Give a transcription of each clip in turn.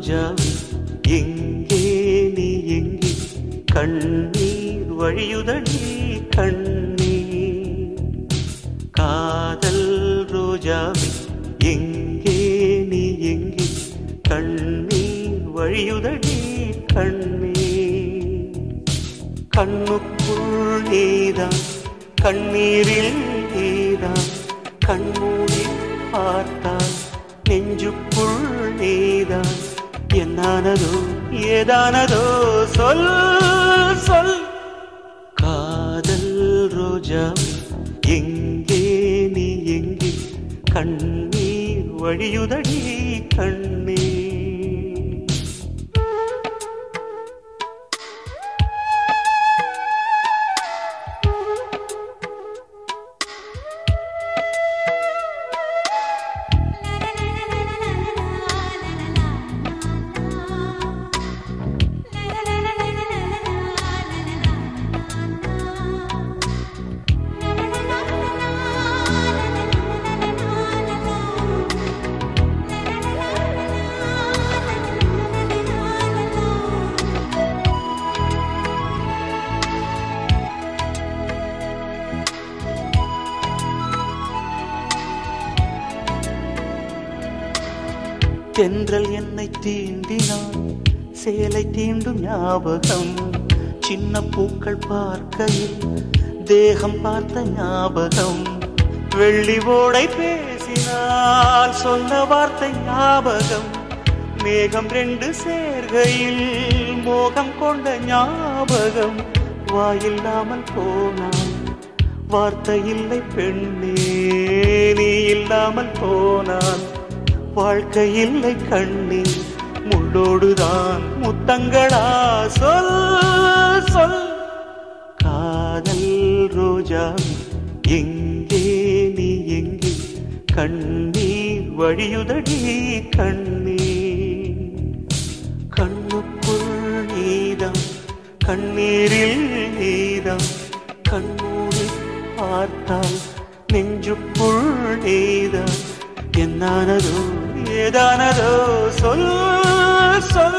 ரோஜாவே எங்கே நீ எங்கே கண்ணீர் வழியுதடி கண்ணீர் காதல் ரோஜாவே எங்கே நீ எங்கே கண்ணீர் வழியுதடி கண்ணீர் கண்ணுக்குள் நீதான் கண்ணீரில் நீதான் கண்மூடி பார்த்தால் நெஞ்சுக்குள் நீதான் என்னானதோ ஏதானதோ சொல் சொல் காதல் ரோஜா எங்கே நீ எங்கே கண்ணீர் வழியுதடி கண்ணீர் தென்றல் என்னை தீண்டினான் சேலை தீண்டும் ஞாபகம் சின்ன பூக்கள் பார்க்கையில் தேகம் பார்த்த ஞாபகம் வெள்ளி ஓடை பேசினால் சொன்ன வார்த்தை ஞாபகம் மேகம் ரெண்டு சேர்கையில் மோகம் கொண்ட ஞாபகம் வாயில்லாமல் போனான் வார்த்தை இல்லை பெண்ணே நீ இல்லாமல் போனான் வாழ்க்கை இல்லை கண்ணே முள்ளோடுதான் முத்தங்களா சொல் சொல் காதல் ரோஜா எங்கே நீ எங்கே கண்ணீர் வழியுதடி கண்ணீர் கண்ணுக்குள் நீதான் கண்ணீரில் நீதான் கண்மூடி பார்த்தால் நெஞ்சுக்குள் நீதான் என்னானதோ ஏதானதோ சொல் சொல்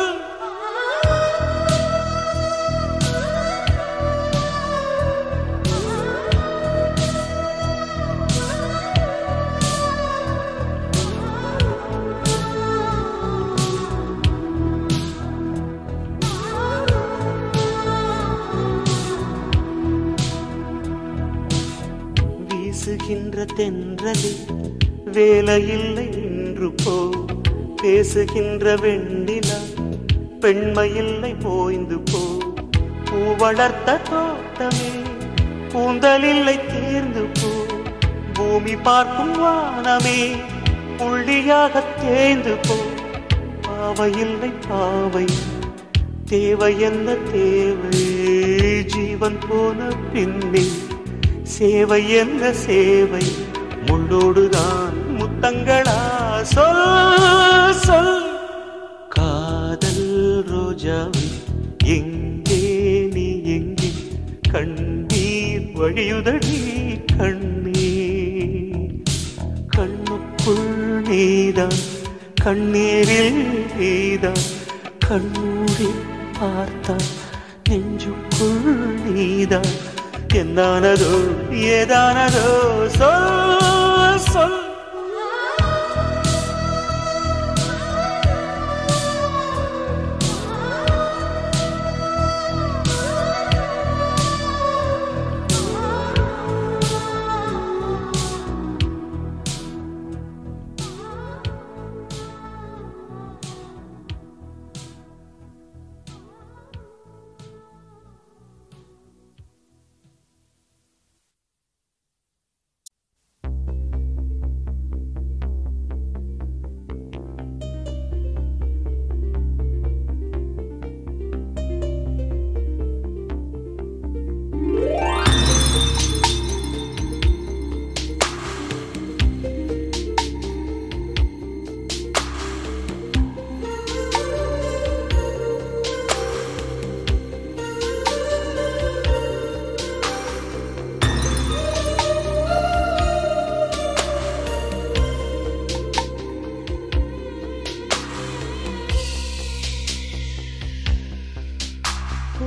வீசுகின்ற தென்றலே வேலையில்லை இன்று போ பேசுகின்ற வெண்ணிலா பெண்மையில்லை போய்ந்து போ பூ வளர்த்த தோட்டமே கூந்தலில்லை தேர்ந்து போ பூமி பார்க்கும் வானமே புள்ளியாக தேய்ந்து போ பாவையில்லை பாவை தேவை என்ன தேவை ஜீவன் போன பின்னே சேவை என்ன சேவை முள்ளோடுதான் முத்தங்களா சொல் சொல் காதல் ரோஜாவை எங்கே நீ எங்கே கண்ணீர் வழியுதடி கண்ணீர் கண்ணுக்குள் நீதான் கண்ணீரில் நீதான் கண்ணூரி பார்த்தால் நெஞ்சுக்குள் நீதான் என்னானதோ ஏதானதோ சொல் சொல்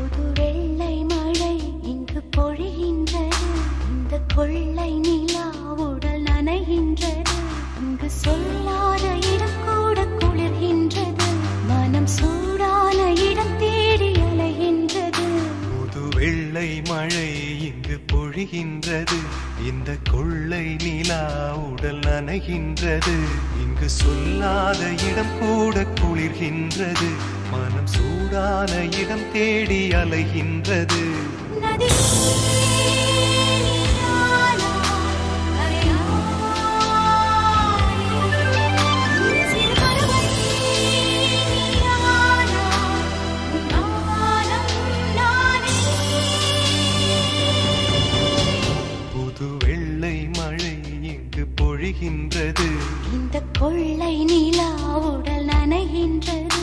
புது வெள்ளை மழை இங்கு பொழிகின்றது இந்த கொள்ளை நிலா உடல் நனைகின்றது இங்கு சொல்லாத இடம் கூட குளிர்கின்றது மனம் சூடான இடம் தேடி அலைகின்றது புது வெள்ளை மழை இங்கு பொழிகின்றது இந்த கொள்ளை நிலா உடல் நனைகின்றது இங்கு சொல்லாத இடம் கூட குளிர்கின்றது மனம் சூடான இடம் தேடி அலைகின்றது நதி நீரானா, அலையாய். சிறு பறவை நீரானா, நானும் நானே. புது வெள்ளை மழை இங்கு பொழிகின்றது இந்த கொள்ளை நிலா உடல் நனைகின்றது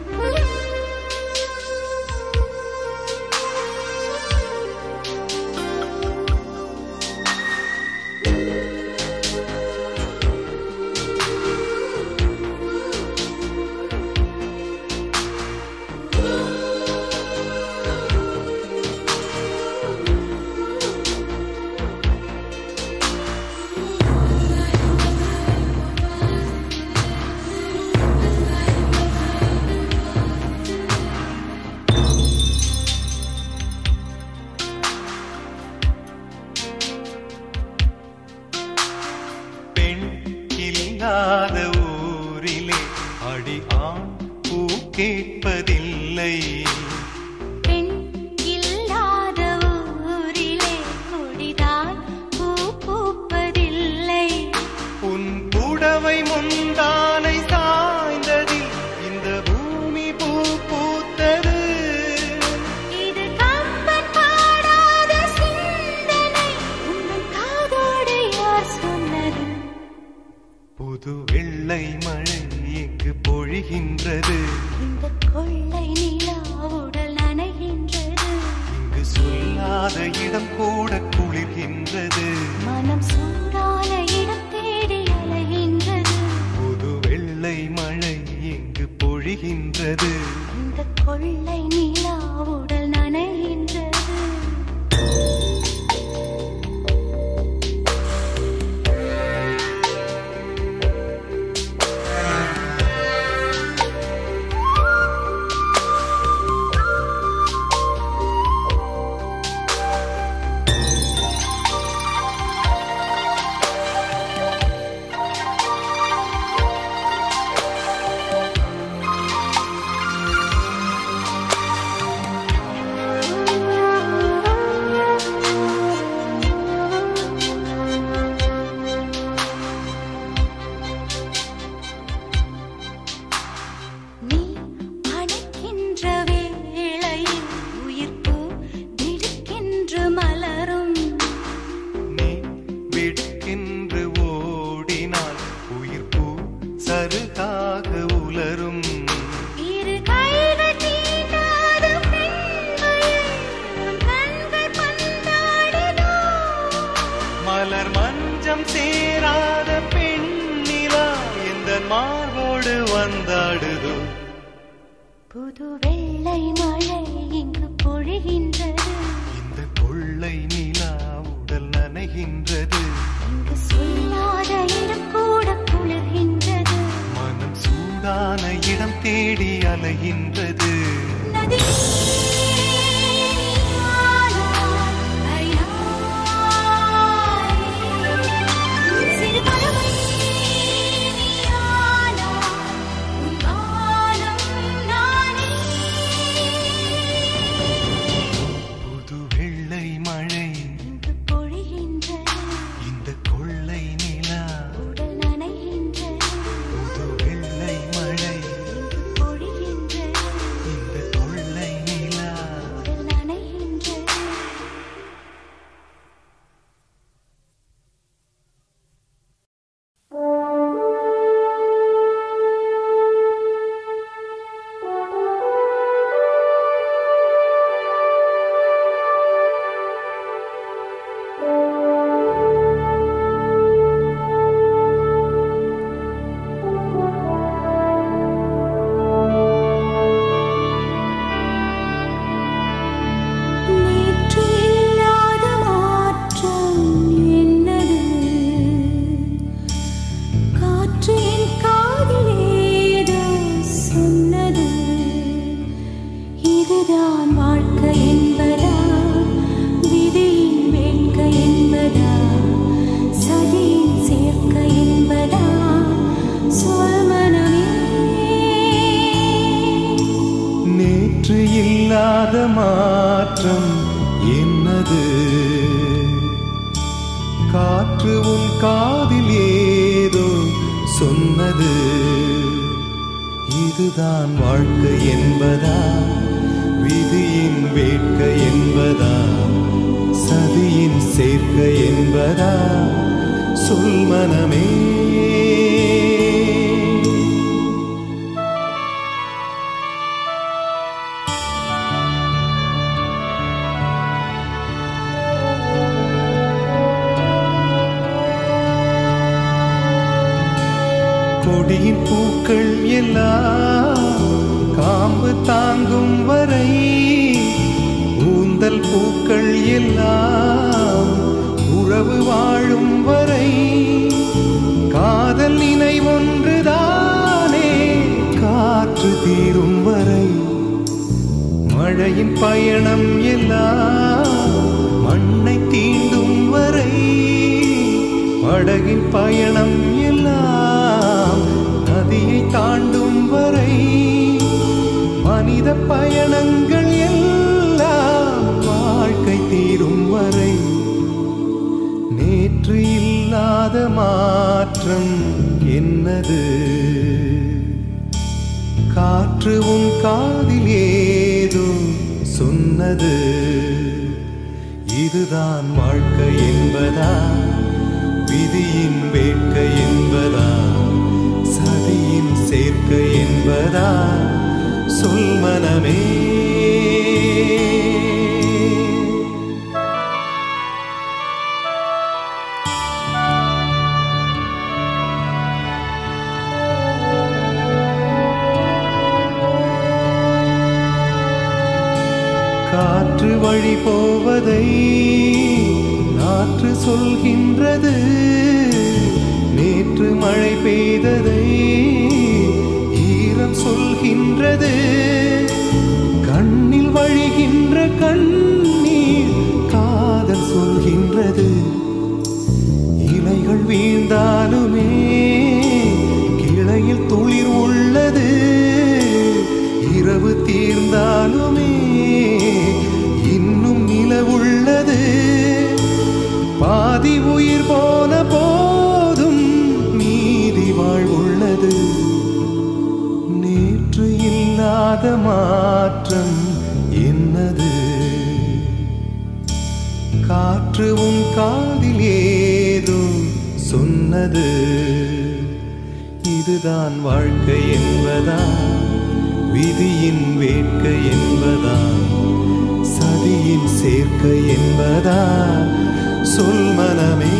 பெண் இல்லாத ஊரிலே அடி ஆண் பூ கேட்பதில்லை பெண் இல்லாத ஊரிலே கொடிதான் பூ பூப்பதில்லை உன் புடவை முந்தானை சாய்ந்ததில் இந்த பூமி பூ பூத்தது இது கம்பன் பாடாத சிந்தனை உங்கள் காதோடு யார் சொன்னது புது வெள்ளை மழை இங்கு பொழிகின்றது இந்த கொள்ளை நிலா உடல் நனைகின்றது இங்கு சொல்லாத இடம் கூட குளிர்கின்றது மனம் சூடான இடம் தேடி அலைகின்றது புது வெள்ளை மழை இங்கு பொழிகின்றது இந்த கொள்ளை நிலா உடல் நனைகின்றது நீ அணைக்கின்ற வேளையில் உயிர்ப்பு திடுக்கென்று மலரும் நீ விடுக்கென்று ஓடினால் உயிர் பூ சருகாக உலரும் இரு கைகள் தீண்டாத பெண்மையில் உன் கண்கள் பந்தாடுதோ மலர் மஞ்சம் சேராத பெண்ணிலா எந்த மார்போடு வந்தாடுதோ புது வெள்ளை மழை இங்கு பொழிகின்றது இந்த கொள்ளை நிலா உடல் நனைகின்றது இங்கு சொல்லாத இடம் கூட குளிர்கின்றது மனம் சூடான இடம் தேடி அலைகின்றது நதி சிறு பறவை நீயானா, உன் வானம் நானே. புது வெள்ளை மழை இங்கு பொழிகின்றது இந்த கொள்ளை நிலா உடல் நனைகின்றது புது வெள்ளை மழை இங்கு பொழிகின்றது இந்த கொள்ளை நிலா இல்லாத மாற்றம் என்னது காற்று உன் காதில் ஏதோ சொன்னது இதுதான் வாழ்க்கை என்பதா விதியின் வேட்கை என்பதா சதியின் சேர்க்கை என்பதா சொல் மனமே கொடியின் பூக்கள் எல்லாம் காம்பு தாங்கும் வரை ஊந்தல் பூக்கள் எல்லாம் உறவு வாழும் வரை காதல் நினைவொன்றுதானே காற்று தீரும் வரை மழையின் பயணம் எல்லாம் மண்ணை தீண்டும் வரை படகின் பயணம் எல்லாம் நதியை தாண்டும் வரை மனித பயணங்கள் எல்லாம் வாழ்க்கை தீரும் வரை நேற்று இல்லாத மாற்றம் என்னது காற்று உன் காதில் ஏதோ சொன்னது இதுதான் வாழ்க்கை என்பதா விதியின் வேட்கை என்பதா சதியின் சேர்க்கை என்பதா சொல் மனமே காற்று வழி போவதை நாற்று சொல்கின்றது நேற்று மழை பெய்ததை ஈரம் சொல்கின்றது கண்ணில் வழிகின்ற கண்ணீர் காதல் சொல்கின்றது இலைகள் வீழ்ந்தாலுமே கிளையில் துளிர் உள்ளது இரவு தீர்ந்தாலுமே இன்னும் நிலவுள்ளது பாதி உயிர் போன போதும் நீதி வாழ்வுள்ளது நேற்று இல்லாத மாற்றம் என்னது காற்று உன் காதில் ஏதோ சொன்னது இதுதான் வாழ்க்கை என்பதா விதியின் வேட்கை என்பதா சதியின் சேர்க்கை என்பதா சொல் மனமே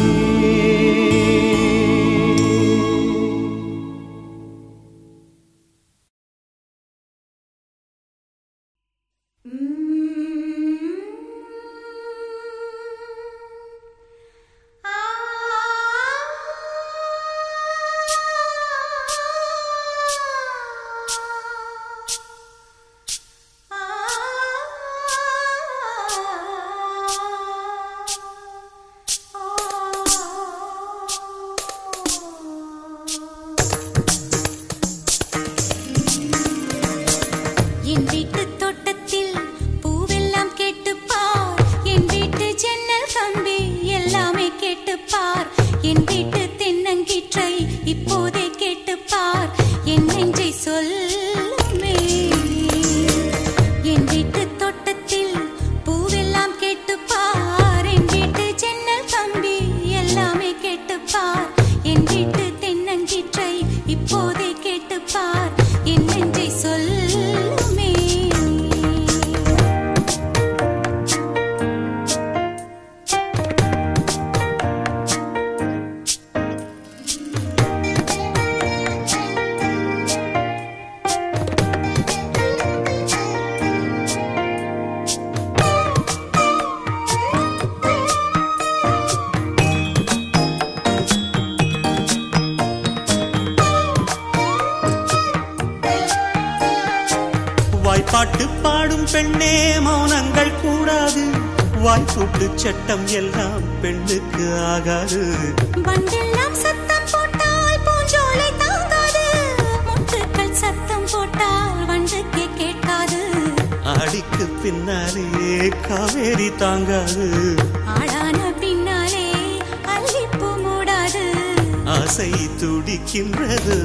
என் வீட்டு தோட்டத்தில் பூவெல்லாம் கேட்டுப் பார் என் வீட்டு ஜன்னல் கம்பி எல்லாமே கேட்டுப் பார் என் வீட்டு தென்னங்கீற்றை இப்போதே கேட்டுப் பார் என் நெஞ்சை சொல்லுமே என் வீட்டு தோட்டத்தில் பூவெல்லாம் கேட்டுப் பார் என் வீட்டு ஜன்னல் கம்பி எல்லாமே கேட்டுப் பார் என் வீட்டு தென்னங்கீற்றை இப்போதே கேட்டுப் பார் என் நெஞ்சை சொல்லுமே வாய்ப்பாட்டு பாடும் பெண்ணே மௌனங்கள் கூடாது வாய்ப்பூட்டு சட்டம் எல்லாம் பெண்ணுக்கு ஆகாது வண்டெல்லாம் சத்தம் போட்டால் பூஞ்சோலை தாங்காது முட்டுக்கள் சத்தம் போட்டால் வண்டுக்கே கேட்காது ஆடிக்கு பின்னாலே காவேரி தாங்காது ஆளான பின்னாலே அல்லிப்பூ மூடாது ஆசை துடிக்கின்றது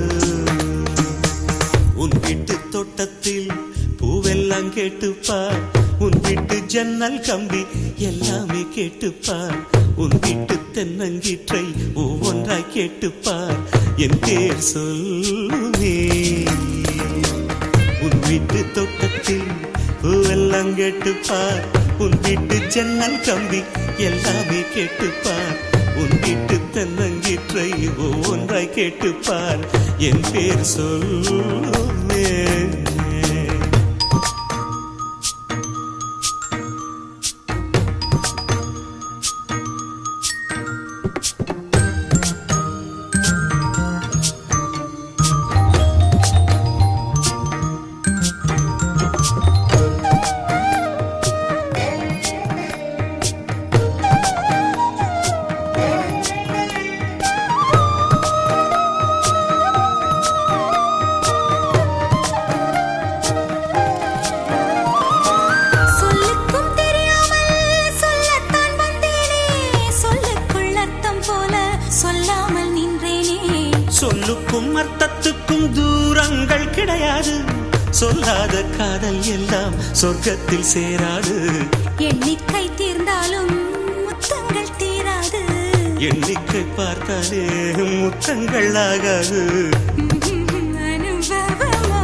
உன் வீட்டு தோட்டத்தில் பூவெல்லாம் கேட்டுப்பார் உன் வீட்டு ஜன்னல் கம்பி எல்லாமே கேட்டுப்பார் உன் வீட்டு தென்னங்கீற்றை ஒவ்வொன்றாய் கேட்டுப்பார் என் பேர் சொல்லுமே உன் வீட்டு தோட்டத்தில் பூவெல்லாம் கேட்டுப்பார் உன் வீட்டு ஜன்னல் கம்பி எல்லாமே கேட்டுப்பார் உன் வீட்டு தென்னங்கீற்றை ஒவ்வொன்றாய் கேட்டுப்பார் என் பேர் சொல்லுமே சொல்லுக்கும் தெரியாமல் சொல்லத்தான் வந்தேனே சொல்லுக்குள் அர்த்தம் போல சொல்லாமல் நின்றேனே சொல்லுக்கும் அர்த்தத்துக்கும் தூரங்கள் கிடையாது சொல்லாத காதல் எல்லாம் சொர்க்கத்தில் சேராது எண்ணிக்கை தீர்ந்தாலும் முத்தங்கள் தீராது எண்ணிக்கை பார்த்தாலே முத்தங்கள் ஆகாது அனுபவமோ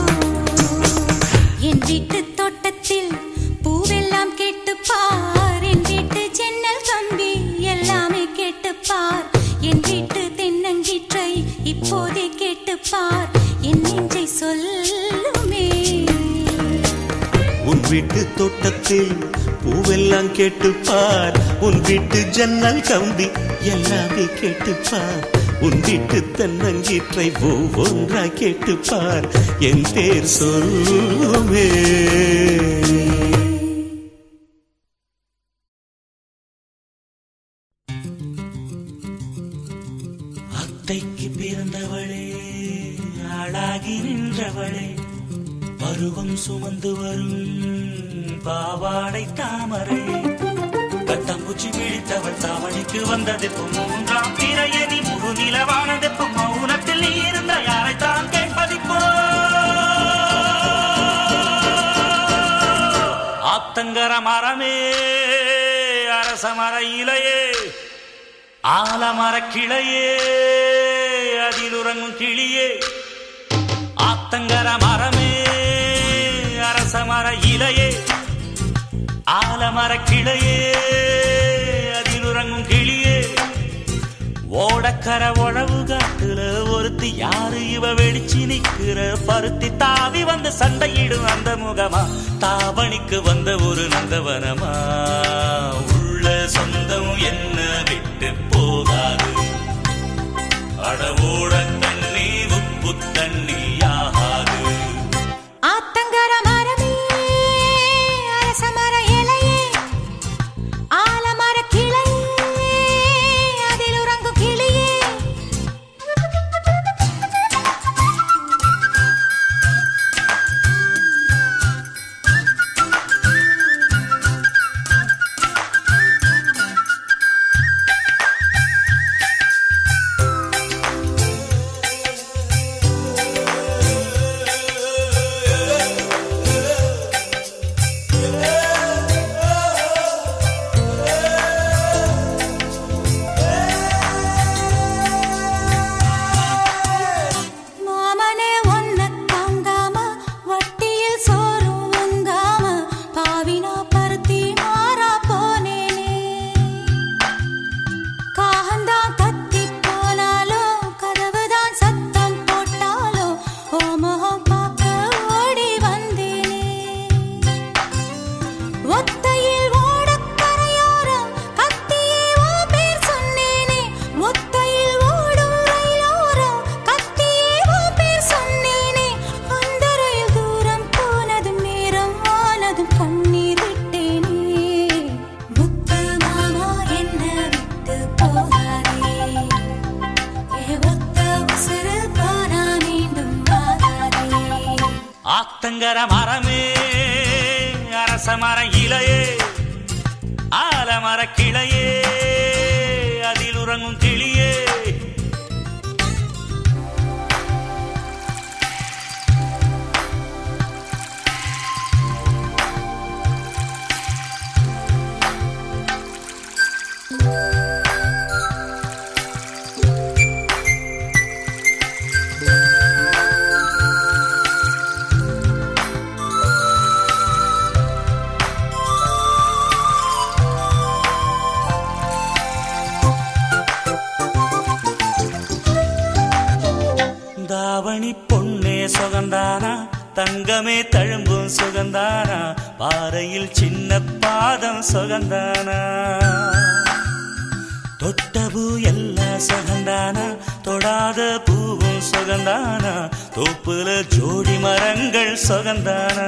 என் வீட்டு தோட்டத்தில் பூவெல்லாம் கேட்டுப்பார் என் வீட்டு ஜன்னல் கம்பி எல்லாமே கேட்டுப்பார் என் வீட்டு தென்னங்கீற்றை இப்போதே கேட்டுப்பார் என் நெஞ்சை சொல்லுமே உன் வீட்டு தோட்டத்தில் பூவெல்லாம் கேட்டுப்பார் உன் வீட்டு ஜன்னல் கம்பி எல்லாமே கேட்டுப்பார் உன் வீட்டு தென்னங்கீற்றை ஒவ்வொன்றாய் கேட்டுப்பார் என் பேர் சொல்லுமே அத்தைக்கு பிறந்தவளே ஆளாகி நின்றவளே பருவம் சுமந்து வரும் பாவாடை தாமரை கட்டம்பூச்சி பிடித்தவள் தாவணிக்கு வந்ததெப்பும் மூன்றாம் பிறையதி முழு நிலவானதெப்பும் மௌனத்தில் நீ இருந்த யாரைத்தான் கேட்பதிப்போ ஆத்தங்கர மரமே அரச மர இலையே ஆலமர கிளையே அதில் உறங்கும் கிளியே ஆத்தங்கர மரமே அரச மர இலையே ஆலமர கிளையே அதில் உறங்கும் கிளியே ஓடக்கர உழவு காட்டுல ஒருத்தி யாரு இவ வெளிச்சு நிக்கிற பருத்தி தாவி வந்து சண்டையிடும் அந்த முகமா தாவணிக்கு வந்த ஒரு நந்தவனமா உள்ள சொந்தம் என்ன விட்டு போகாது அடவோட தண்ணி உப்பு தண்ணி ஆகாது ஆத்தங்கர மரமே அரச மர இலையே ஆலமர கிளையே அதில் உறங்கும் கிளியே மாமனே ஒன்ன தாங்காம வட்டியில் சோறும் உங்காம பாவினா பருத்தி மாறா போனேனே காகந்தான் கத்தி போனாலும் கதவுதான் சத்தம் போட்டாலும் ஓ முகம் பார்க்க ஓடி வந்தேனே ஒத்தையில் ஓடக் கரையோரம் கத்தியே ஓ பேர் சொன்னேனே ஒத்தையில் ஓடும் ரயிலோரம் கத்தியே ஓ பேர் சொன்னேனே அந்த ரயில் தூரம் போனதும் நேரம் ஆனதும் கண்ணீர் விட்டேனே முத்து மாமா என்ன விட்டு போகாதே ஏ ஒத்த உசுறு போனா மீண்டும் வாராதே ஆத்தங்கர மரமே அரசமர இலையே ஆலமர கிளையே அதில் உறங்கும் கிளியே தாவணி பொன்னே சுகந்தானா தங்கமே தழும்பும் சுகந்தானா பாறையில் சின்ன பாதம் சுகந்தானா தொட்ட பூ எல்லாம் சுகந்தானா தொடாத பூவும் சுகந்தானா தோப்புல ஜோடி மரங்கள் சுகந்தானா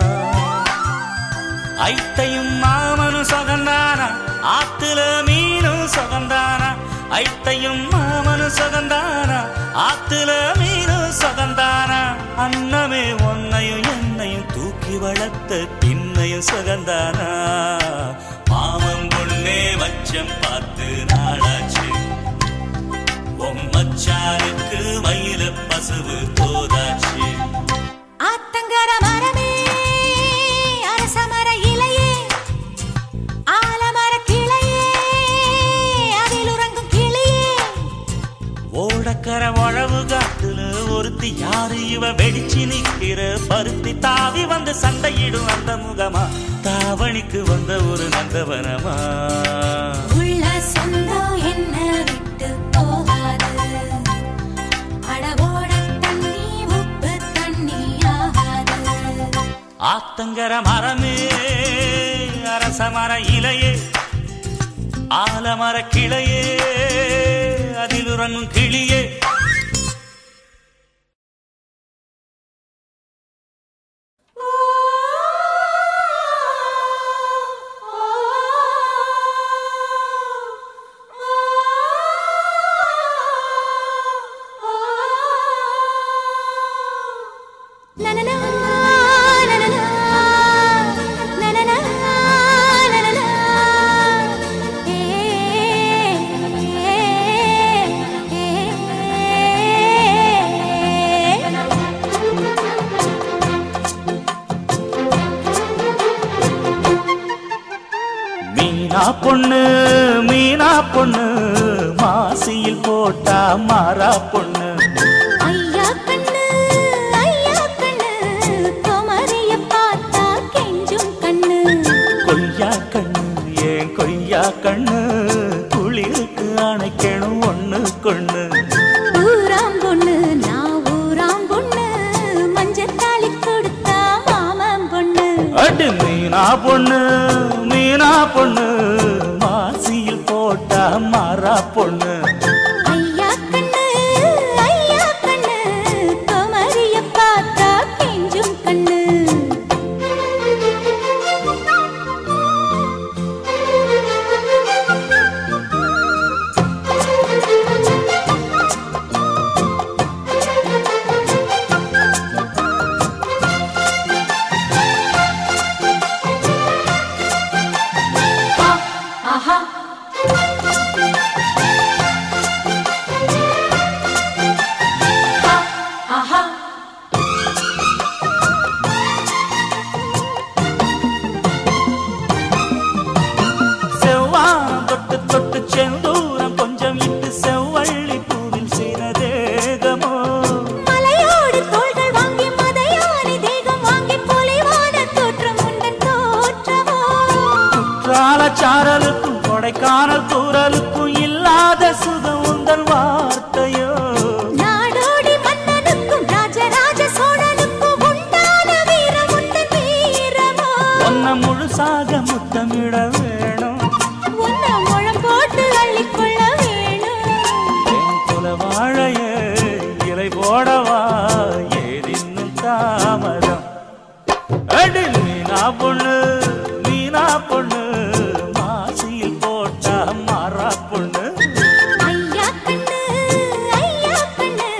ஐத்தையும் மாமனும் சுகந்தானா ஆத்துல மீனும் சுகந்தானா ஐத்தையும் மாமனும் சுகந்தானா ஆத்துல மீனும் சுகந்தானா அன்னமே ஒன்னையும் என்னையும் தூக்கி வளர்த்த திண்ணையும் சுகந்தானா மாமன் பொண்ணே மச்சம் பார்த்து நாளாச்சு பொம்மச்சாருக்கு மயில பசுவு போதாச்சு ஆத்தங்கர மரமே அரசமர இலையே ஆலமர கிளையே அதில் உறங்கும் கிளியே ஓடக்கர உழவு காத்துல ஒருத்தி யாரு இவ வெடிச்சு நிக்கிற பருத்தி தாவி வந்து சண்டையிடும் அந்த முகமா தாவணிக்கு வந்த ஒரு நந்தவனமா உள்ள சொந்தம் என்ன விட்டு போகாது அடவோட தண்ணி உப்பு தண்ணி ஆகாது ஆத்தங்கர மரமே அரச மர இலையே ஆலமர கிளையே அதில் உறங்கும் கிளியே நனனா, நனனா, நனனா, நனனா. ஏ, ஏ, ஏ. மீனா பொண்ணு மீனா பொண்ணு மாசியில் போட்டா மாறா பொண்ணு ஐயா கண்ணு ஐயா கண்ணு குமரிய பார்த்தா கெஞ்சும் கண்ணு கொய்யா கண்ணு ஏன் கொய்யா கண்ணு குளிருக்கு அணைக்கணும் ஒண்ணு கொண்ணு ஊராம் பொண்ணு நான் ஊராம் பொண்ணு மஞ்சத்தாளி கொடுத்தா மாமன் பொண்ணு அடு மீனா பொண்ணு மீனா பொண்ணு மாசியில் போட்டா மாறா பொண்ணு ஐயா கண்ணு ஐயா கண்ணு குமரிய பார்த்தா கெஞ்சும் கண்ணு ஆஹா ஆஹா செவ்வானம் தொட்டு தொட்டு செந்தூரம் கொஞ்சம் இட்டு செவ்வள்ளி பூவில் செய்த தேகமோ மலையோடு தோள்கள் வாங்கி மதையானி தேகம் வாங்கி பொலிவான தோற்றம் உண்டன் தோற்றமோ குற்றால சாரலுக்கும் கொடைக்கானல் தூரலுக்கும் இல்லாத சுகம் உந்தன் வார்த்தையோ நாடோடி மன்னனுக்கும் ராஜராஜ சோழனுக்கும் உண்டான வீரம் உண்டன் வீரமோ ஒன்ன முழுசாக முத்தமிட வேணும் உன்ன முழம் போட்டு அள்ளிக்கொள்ள வேணும் என் குல வாழைய இலை போடவா ஏதின்னும் தாமதம் அடி மீனா பொண்ணு மீனா பொண்ணு மாசியில் போட்டா மாறா பொண்ணு ஐயா கண்ணு ஐயா கண்ணு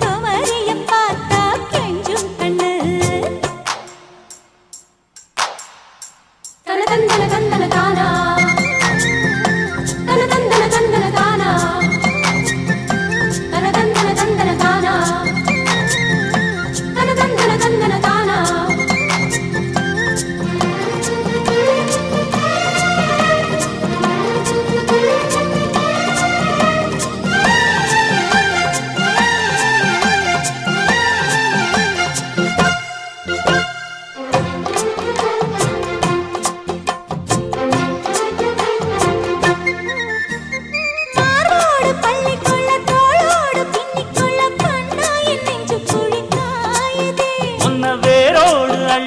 குமரிய பார்த்தா கெஞ்சும் கண்ணு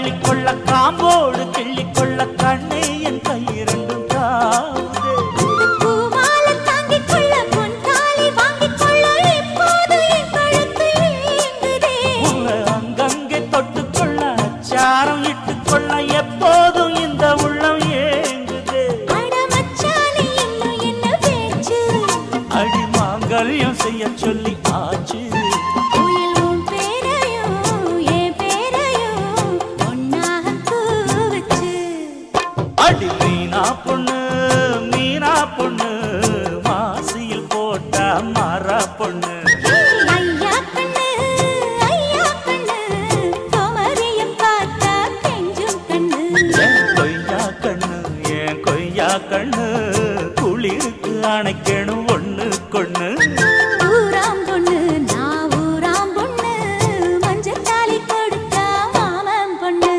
அள்ளிக்கொள்ள காம்போடு கிள்ளிக்கொள்ள கண்ணே என் கையிரண்டும் தாவுதே பூமாலை தாங்கிக் கொள்ள பொன் தாலி வாங்கிக் கொள்ள இப்போது என் கழுத்து ஏங்குதே உள்ள அங்கங்கே தொட்டுக்கொள்ள அச்சாரம் இட்டுக்கொள்ள எப்போதும் இந்த உள்ளம் ஏங்குதே அட மச்சானே இன்னும் என்ன பேச்சு அடி மாங்கல்யம் செய்ய சொல்லி ஆச்சு உயில் உன் பேரையும் என் பேரையும் ஒன்னாக கூவச்சு அடி மீனா பொண்ணு மீனா பொண்ணு மாசியில் போட்டா மாறா பொண்ணு ஐயா கண்ணு ஐயா கண்ணு குமரியம் பார்த்தா கெஞ்சும் கண்ணு என் கொய்யா கண்ணு என் கொய்யா கண்ணு குளிருக்கு அணைக்கணும் ஒண்ணு கொண்ணு ஊராம் பொண்ணு நான் ஊராம் பொண்ணு மஞ்சள் தாலி கொடுத்தா மாமன் பொண்ணு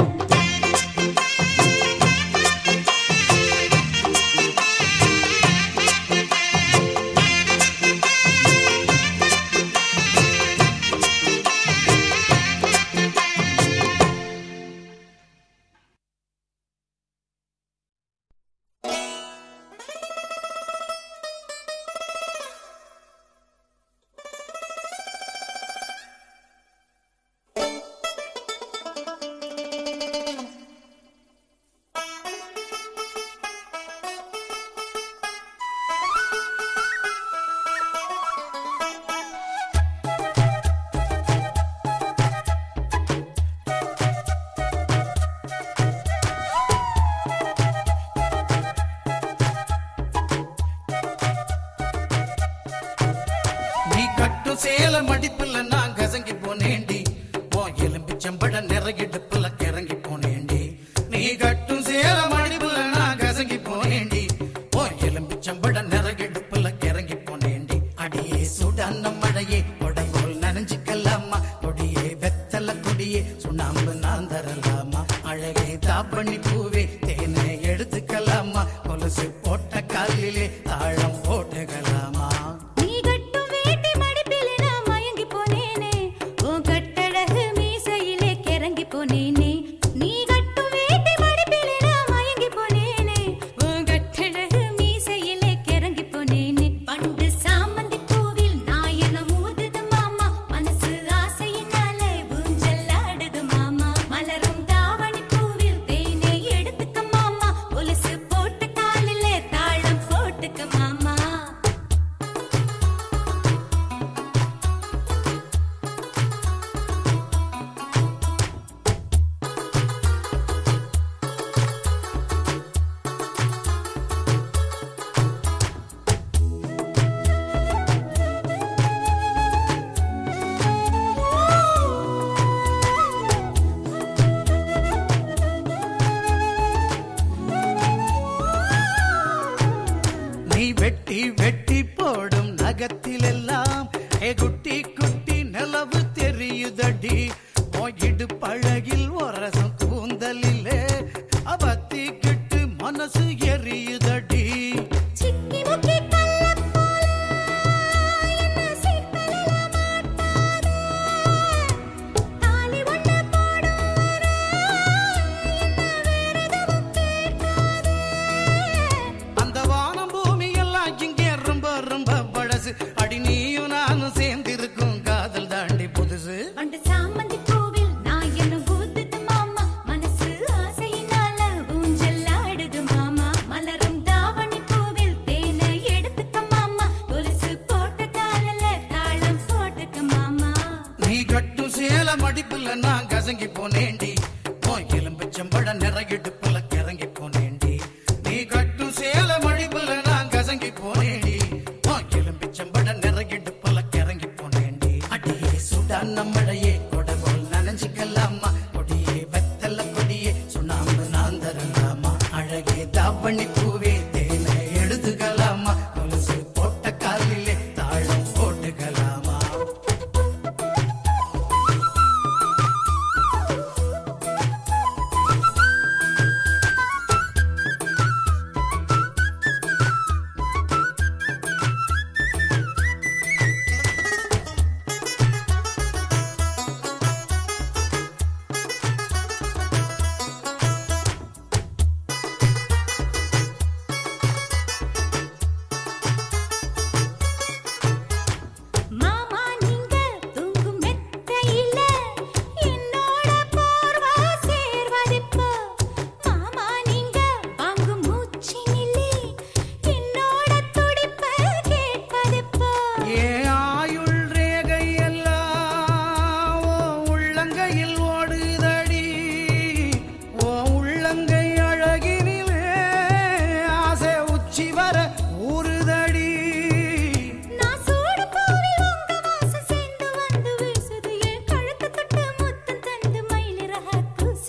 நீ கட்டும் சேல மடிப்புல நான் கசங்கி போனேண்டி ஓ எலும்பிச்சம்பட நிறையிடுப்புல கிறங்கி போனேண்டி நீ கட்டும் சேல மடிப்புல நான் கசங்கி போனேண்டி ஓ எலும்பிச்சம்பட நிறையிடுப்புல கிறங்கி போனேண்டி அடியே சுடான மழையே கொடைபோல் நனைஞ்சுக்கலாமா கொடியே வெத்தல கொடியே சுண்ணாம்பு நான் தரலாமா அழகே தாப்பண்ணி பூவே தேனை எடுத்துக்கலாமா கொலுசு போட்ட காலிலே தாழம் போட்டுக்கலாமா நீ கட்டும் வேட்டி மடிப்பிலே நான் மயங்கி போனேனே உன் கட்டழகு மீசையிலே கிறங்கி போனேனே நீ கட்டும் வேட்டி மடிப்பிலே நான் மயங்கி போனேனே உன் கட்டழகு மீசையிலே கிறங்கி போனேனே பண்டு சாமந்தி பூவில் நான் என ஊதுது மாமா மனசு ஆசையினாலே ஊஞ்சல் ஆடுது மாமா மலரும் தாவணி பூவில் தேனை எடுத்துக்க மாமா கொலுசு போட்ட காலிலே தாளம் போட்டுக்க மாமா நீ வெட்டி வெட்டி போடும் நகத்திலெல்லாம் ஏ குட்டி குட்டி நிலவு தெரியுதடி போயிடு பழகில் ஒரசம் கூந்தலிலே அவத்தி கிட்டு மனசு எரியுதடி சிக்கி முக்கி கள்ளப் போல என்ன சிக்கலில மாட்டாதே. தாலி ஒண்ணு போடும் வரை என்ன வேறெதுவும் கேட்காதே. அந்த வானம் பூமி எல்லாம் இங்கே ரொம்ப ரொம்ப பழசு அடி நீயும் நானும் சேர்ந்திருக்கும் காதல் தாண்டி புதுசு பண்டு சாமந்தி பூவில் நான் என்ன ஊத்துது மாமா மனசு ஆசையினால ஊஞ்சல் ஆடுது மாமா மலரும் தாவணி பூவில் தேனை எடுத்துக்க மாமா கொலுசு போட்ட காலில தாளம் போட்டுக்க மாமா நீ கட்டும் சேல மடிப்புல நான் கசங்கி போனேண்டி ஓ எலும்புச்சம்பழ நிறையிடுப்புல கிறங்கி போனேண்டி நீ கட்டும் சேல மடிப்புல நான் கசங்கி போனேண்டி ஓ எலும்புச்சம்பழ நிறையிடுப்புல கிறங்கி போனேண்டி அடியே சுடான மழையே கொடகோல் நனைஞ்சுக்கலாமா கொடியே வெத்தல கொடியே சுண்ணாம்பு நான் தரலாமா அழகே தாவணி பூவே தேனை எடுத்துக்கலாமா கொலுசு போட்ட காலிலே தாழம் போட்டுக்கலாமா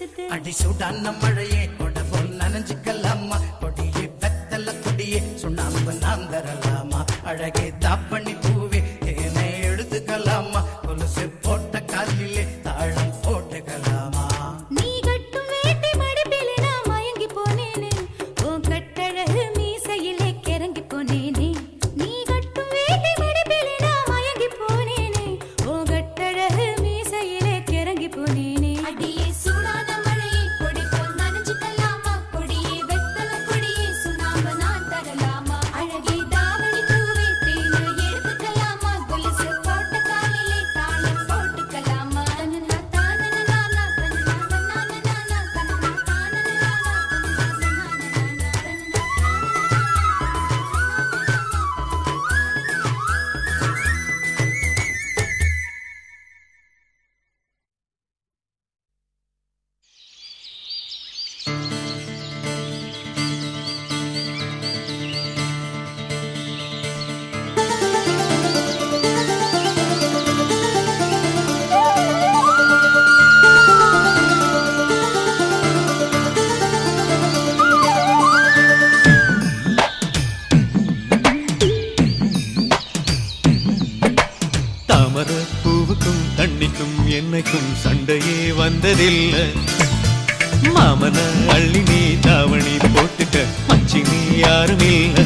இருக்குது அடி சுடான மழையே கொட போல் நனைஞ்சுக்கலாமா கொடியே வெத்தல கொடியே சுண்ணாம்பு நான் தரலாமா அழகே தாப்பண்ணி பூவே தேனை எடுத்துக்கலாமா கொலுசு போட்ட காலிலே தாழம் போட்டுக்கலாமா நீ கட்டும் வேட்டி மடிப்பிலே நான் மயங்கி போனேனே உன் கட்டழகு மீசையிலே கிறங்கி போனேனே நீ கட்டும் வேட்டி மடிப்பிலே நான் மயங்கி போனேனே உன் கட்டழகு மீசையிலே கிறங்கி போனேனே அடியே சூடான மழையே கொடி போல் நனைஞ்சுக்கலாமா கொடியே வெத்தல கொடியே சுண்ணாம்பு நான் தரலாமா அழகே தாவணி பூவே தேனை எடுத்துக்கலாமா கொலுசு போட்ட காலிலே தாளம் போட்டுக்கலாமா தனனா தானனா நானா தனனா நானா நானா தனனா தானனா நானா தனனா தாமர பூவுக்கும் தண்ணிக்கும் என்னைக்கும் சண்டையே வந்ததில்லை மாமன அள்ளி நீ தாவணி போட்டுக்க மச்சி நீ யாரும் இல்ல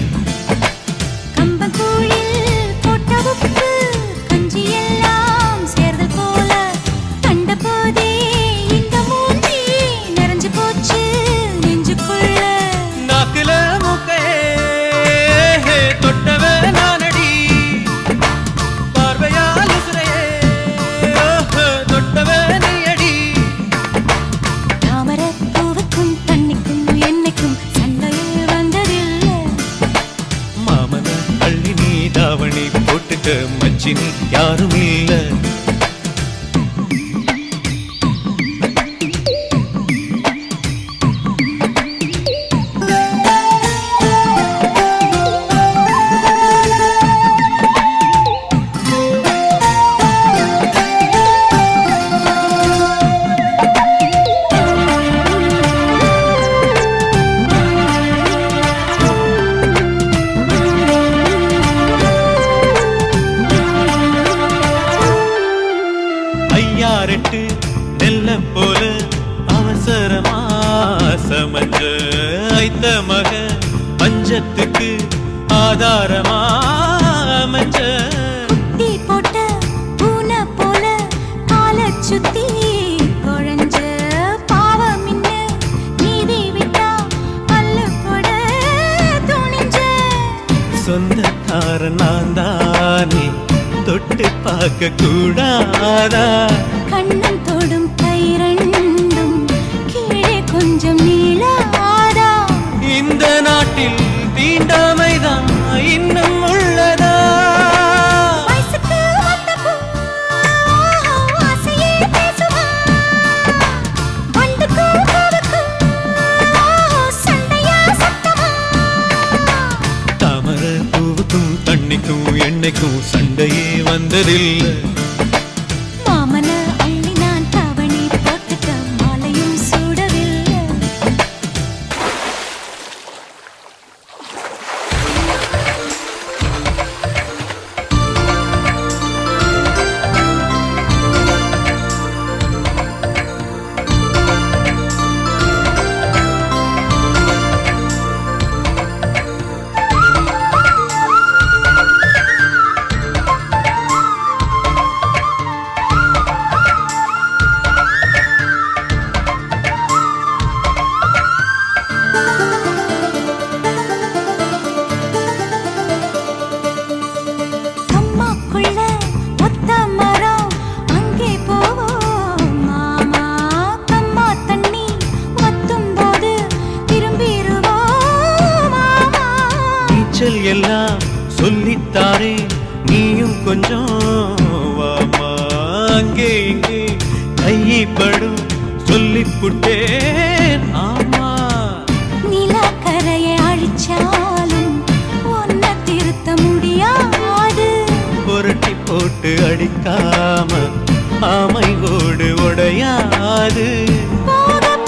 கம்பங்கூழில் போட்ட உப்பு கஞ்சி எல்லாம் சேர்தல் போல கண்ட போதே இந்த மூஞ்சி நிறைஞ்சு போச்சு நெஞ்சுக்குள்ள நாக்குல மூக்கே தொட்டவ நானடி பார்வையால் உசுரையே ஓஹோ, தொட்டவ நீயடி தாமர பூவுக்கும் தண்ணிக்கும் என்னைக்கும் சண்டையே வந்ததில்லை மாமன அள்ளி நீ தாவணி போட்டுக்க மச்சி நீ யாரும் இல்ல ஐயாரெட்டு நெல்ல போல அவசரமா சமஞ்ச ஐத்த மக பஞ்சத்துக்கு ஆதாரமா அமைஞ்ச குட்டி போட்ட பூனை போல காலை சுத்தி குழஞ்ச பாவம் இன்ன நீதி விட்டா பல்லு போட துணிஞ்ச சொந்தக்கார நான் தானே தொட்டு பார்க்க கூடாதா கண்ணன் தொடும் கை ரெண்டும் கீழே கொஞ்சம் நீளாதா இந்த நாட்டில் தீண்டாமைதான் இன்னும் உள்ளதா வயசுக்கு வந்த பூ, ஆசையே பேசுவா. வண்டுக்கும் பூவுக்கும், சண்டையா சத்தமா. தாமர பூவுக்கும் தண்ணிக்கும் எண்ணெய்க்கும் சண்டையே வந்ததில்லை மாமன அள்ளி நான் தாவணி போட்டுக்க மாலையும் சூடவில்லை அம்மாக்குள்ள ஒத்த மரம் அங்கே போவோம் மாமா கம்மா தண்ணி வத்தும் போது திரும்பிடுவோம் மாமா நீச்சல் எல்லாம் சொல்லித்தாரே நீயும் கொஞ்சம் வாமா அங்கே இங்கே கைப்படும் சொல்லிப்புட்டேன் ஆமா நிலக்கரையை அழிச்சாலும் ஒன்ன திருத்த முடியாது புரட்டி போட்டு அடிக்காம ஆமை ஓடு உடையாது போக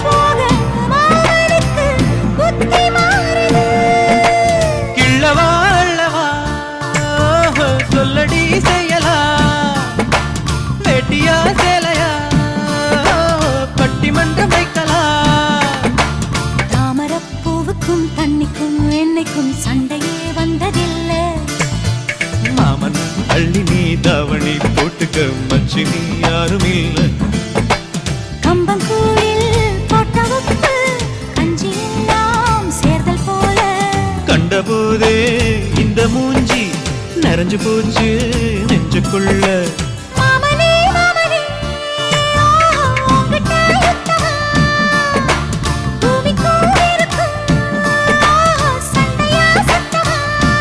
மச்சினி யாரும் இல்லை கம்பங்கூழில் போட்ட உப்பு கஞ்சியெல்லாம் சேர்தல் போல கண்டபோதே இந்த மூஞ்சி நிறைஞ்சு போச்சு நெஞ்சுக்குள்ள மாமனே மாமனே உங்கிட்ட யுத்தமா பூமிக்கும் இருக்கும் சண்டையா சத்தமா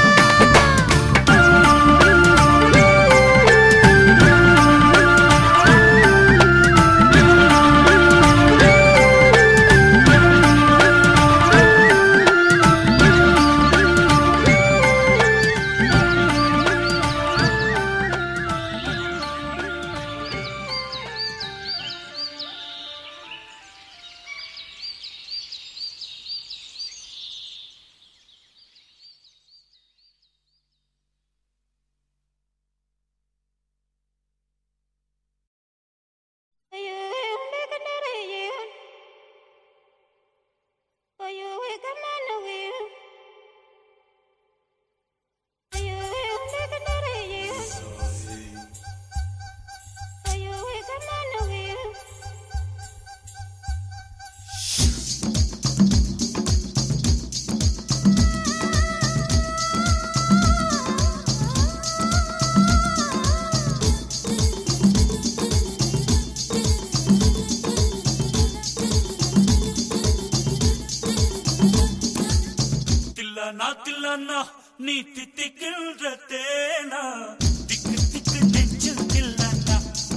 தில்லானா தில்லானா நீ தித்திக்கின்ற தேனா திக்கு திக்கு நெஞ்சில் தில்லானா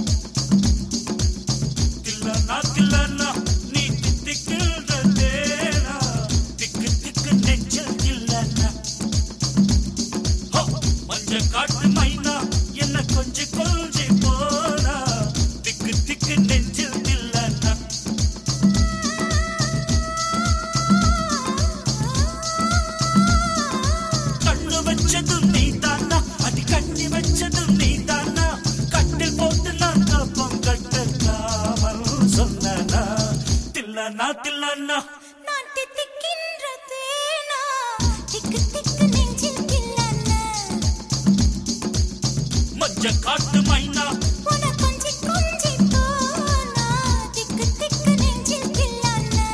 தில்லானா தில்லானா நீ தித்திக்கின்ற தேனா திக்கு திக்கு நெஞ்சில் தில்லானா ஹோ, மஞ்ச காட்டு மைனா என்ன கொஞ்சி கொஞ்சி போனா திக்கு திக்கு நெஞ்சில் தில்லானா கண்ணு வச்சதும் நீ தானா அடி கண்ணி வச்சதும் நீ தானா கட்டில் போட்டு நான் கப்பம் கட்டலாமல் சொன்னா தில்லனா தில்லனா நான் தித்திக்கின்ற தேனா திக்கு திக்கு நெஞ்சில் தில்லன்னா மஞ்ச காட்டு மைனா உன கொஞ்சி கொஞ்சி போனா திக்கு திக்கு நெஞ்சில் தில்லன்னா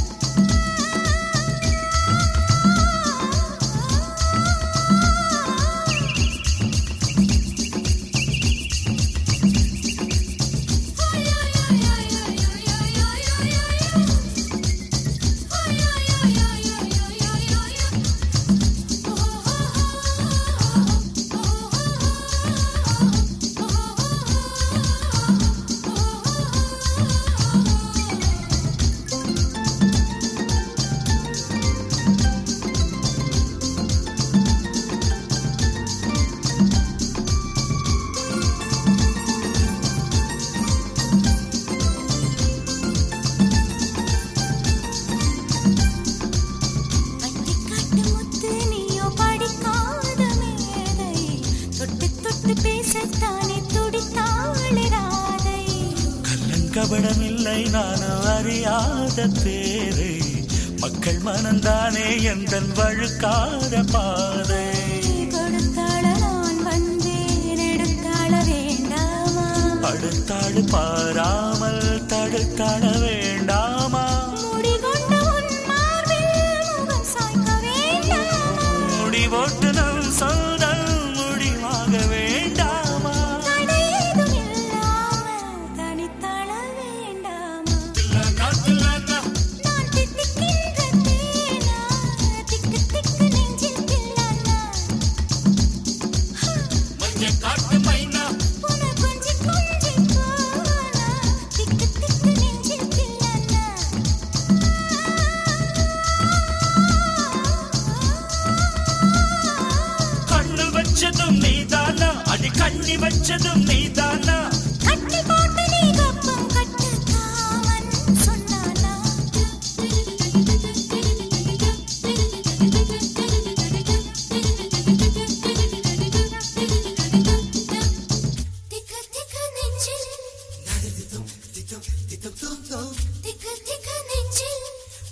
பட்டிக்காட்டு முத்து நீயோ படிக்காத மேதை தொட்டு தொட்டு பேசத்தானே துடித்தாளே ராதை கள்ளங்கபடம் இல்லை நானும் அறியாத பேரை மக்கள் மனந்தானே எந்த வழுக்காத பாதை கொடுத்தாள நான் வந்தேன் எடுத்தாள வேண்டாமா அடுத்தாடு பாராமல் தடுத்தாட வேண்டாமா முடிகொண்ட உன் மார்பில் முகம் சாய்க்க வேண்டாமா முடிவோட்டு நம் சொந்தம் முடிவாக வேண்டாமா தடையேதும் இல்லாமல் தனித்தாள வேண்டாமா தில்லனா, தில்லனா, நான் தித்திக்கின்ற தேனா திக்கு திக்கு நெஞ்சில் தில்லன்னா மஞ்ச காட்டு மைனா உன கொஞ்சி கொஞ்சி போனா திக்கு திக்கு நெஞ்சில் தில்லன்னா கண்ணு வச்சதும் நீதானா அடி கண்ணி வச்சதும் நீதானா கட்டி போட்டு நீ கப்பம் கட்டு காமன் சொன்னானா திக்கு திக்கு நெஞ்சில் திக்கு திக்கு நெஞ்சில்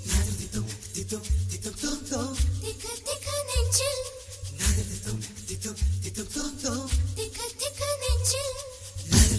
திக்கு திக்கு நெஞ்சில் திக்கு திக்கு நெஞ்சில்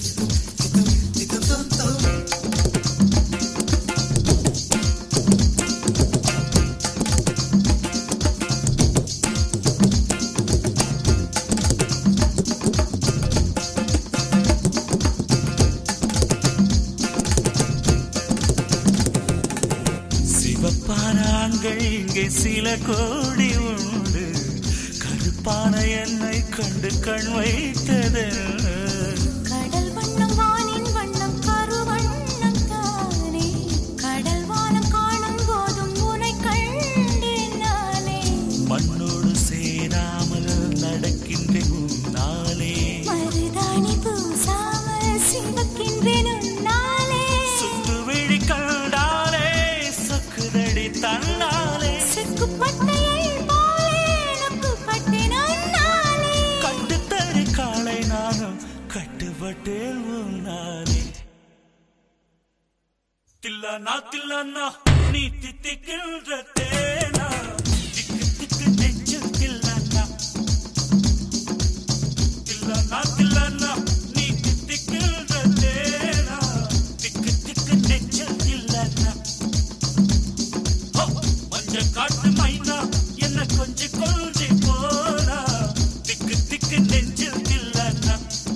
சிவப்பான ஆண்கள் இங்கே சில கோடி உண்டு கருப்பான என்னை கண்டு கண் வைத்தது கடல் வண்ணம் வானின் வண்ணம் கருவண்ணம் தானே கடல் வானம் காணும் போதும் உனை கண்டேன் நானே மண்ணோடு சேராமல் நடக்கின்றேன் உன்னாலே மருதாணி பூசாமல் சிவக்கின்றேன் உன்னாலே சுத்து விழி கண்டாலே சக்குதடி தன்னாலே செக்குப்பட்டையை போலே நொக்குப்பட்டேன் உன்னாலே கட்டுத்தறி காலை நானும் கட்டுப்பட்டேன் உன்னாலே தில்லானா தில்லானா நீ தித்திக்கின்ற தேனா திக்கு திக்கு நெஞ்சு தில்லானா தில்லானா தில்லானா நீ தித்திக்கின்ற தேனா திக்கு திக்கு நெஞ்சு தில்லானா ஹோ, மஞ்ச காட்டு மைனா என்ன கொஞ்சி கொஞ்சி போனா திக்கு திக்கு நெஞ்சில் தில்லானா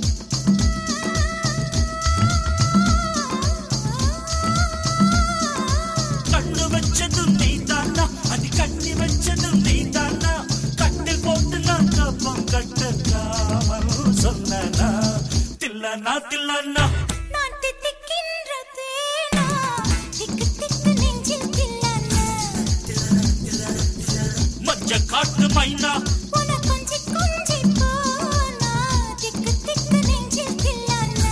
கண்ணு வச்சதும் நீ தானா அடி கண்ணி வச்சதும் நீ தானா கட்டில் போட்டு நான் கப்பம் கட்டக்காமல் சொன்னா தில்லானா தில்லானா நான் தித்திக்கின்ற தேனா திக்கு திக்கு நெஞ்சில் தில்லானா மஞ்ச காட்டு மைனா உன கொஞ்சி கொஞ்சி போனா திக்கு திக்கு நெஞ்சில் தில்லானா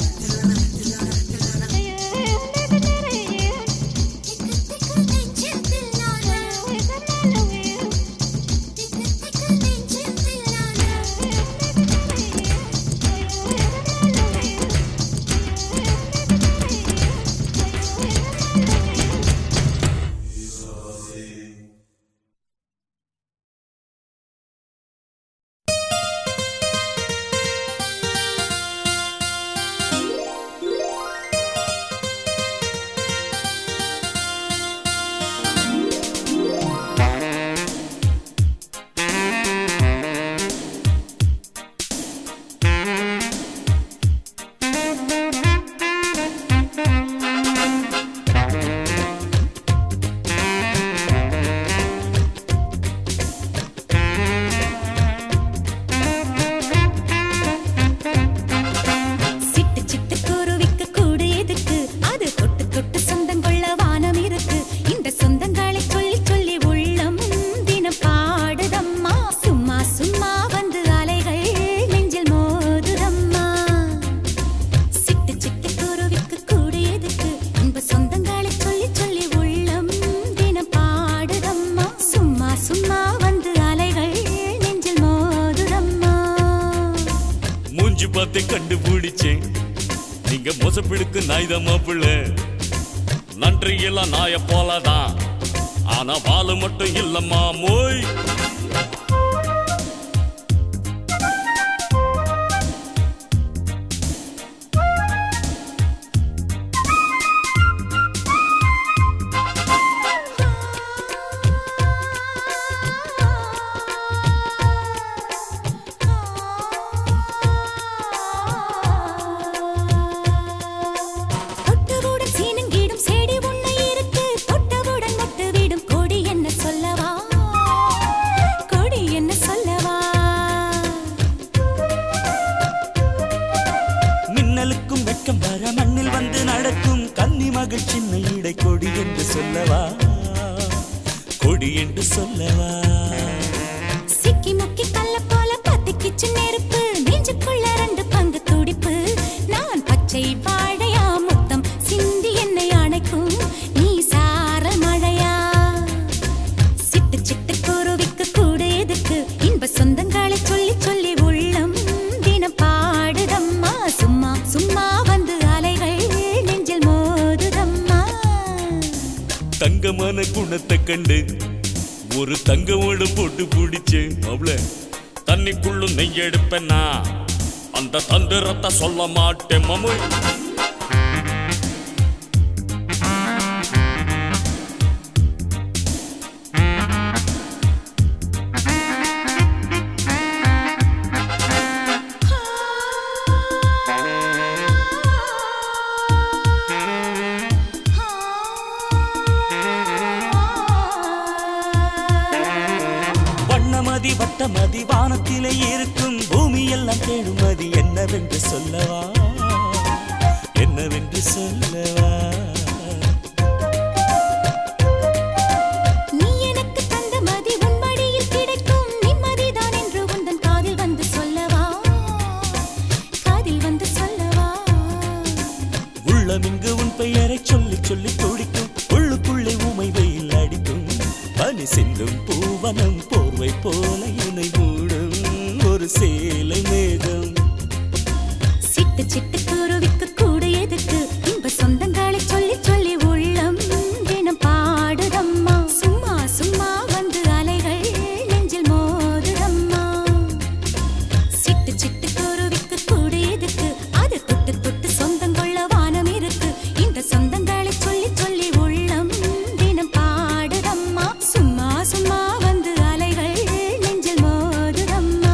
திக்கு திக்கு நெஞ்சில் தில்லானா திக்கு திக்கு நெஞ்சில் தில்லானா சிட்டு சிட்டு குருவிக்கு கூடு எதுக்கு அது தொட்டு தொட்டு சொந்தம் கொள்ள வானம் இருக்கு இந்த சொந்தங்களை சொல்லி சொல்லி உள்ளம் தினம் பாடுதம்மா சும்மா சும்மா வந்து அலைகள் நெஞ்சில் மோதுதம்மா சிட்டு சிட்டு குருவிக்கு கூடு எதுக்கு இன்ப சொந்தங்களை சொல்லி சொல்லி உள்ளம் தினம் பாடுதம்மா சும்மா சும்மா வந்து அலைகள் நெஞ்சில் மோதுதம்மா மூஞ்சி பார்த்து கண்டுபிடிச்சேன் நீங்க மொசப்பிடுக்கு நாய்தான் மாப்பிள்ள நன்றி எல்லாம் நாய போலதான் ஆனா வாழ மட்டும் இல்லம்மா மோய் தொட்டவுடன் சீனங்கிடும் செடி உன்னை இருக்கு தொட்டவுடன் மொட்டு விடும் கொடி என்ன சொல்லவா கொடி என்ன சொல்லவா மின்னலுக்கும் வெட்கம் வர மண்ணில் வந்து நடக்கும் கன்னி மகள் சின்ன இடை கொடி என்று சொல்லவா கொடி என்று சொல்லவா சிக்கி முக்கி கல்ல போல பத்திக்கிச்சு நெருப்பு நெஞ்சுக்குள்ள ரெண்டு பங்கு துடிப்பு நான் பச்சை வாழையா முத்தம் சிந்தி என்னை அணைக்கும் நீ சாரல் மழையா சிட்டு சிட்டு குருவிக்கு கூட எதுக்கு இன்ப சொந்தங்களை சொல்லி சொல்லி உள்ளம் தினம் பாடுதம்மா சும்மா சும்மா வந்து அலைகள் நெஞ்சில் மோதுதம்மா தங்கமான குணத்தை கண்டு ஒரு தங்கமோடு போட்டு பிடிச்சேன் அவள தண்ணிக்குள்ளும் நெய் எடுப்பேன்னா அந்த தந்திரத்தை சொல்ல மாட்டேன் மமோய் ஆ மதி வட்ட மதி வானத்திலே இருக்கும் பூமி எல்லாம் தேடும் மதி என்னவென்று சொல்லவா என்னவென்று சொல்லவா நீ எனக்கு தந்த மதி உன் மடியில் கிடைக்கும் நிம்மதிதான் என்று உந்தன் காதில் வந்து சொல்லவா காதில் வந்து சொல்லவா உள்ளமிங்கு உன் பெயரை சொல்லி சொல்லி துடிக்கும் உள்ளுக்குள்ளே உமை வெயில் அடிக்கும் பனி சிந்தும் பூவனம் போர்வை போல இணை மூடும் ஒரு சேலை மேகம் சிட்டு சிட்டு குருவிக்கு கூட எதுக்கு இன்ப சொந்தங்களை சொல்லி சொல்லி உள்ளம் தினம் பாடுதம்மா சும்மா சும்மா வந்து அலைகள் நெஞ்சில் மோதுதம்மா சிட்டு சிட்டு குருவிக்கு கூட எதுக்கு அது தொட்டு தொட்டு சொந்தங்கொள்ள வானம் இருக்கு இந்த சொந்தங்களை சொல்லி சொல்லி உள்ளம் தினம் பாடுதம்மா சும்மா சும்மா வந்து அலைகள் நெஞ்சில் மோதுதம்மா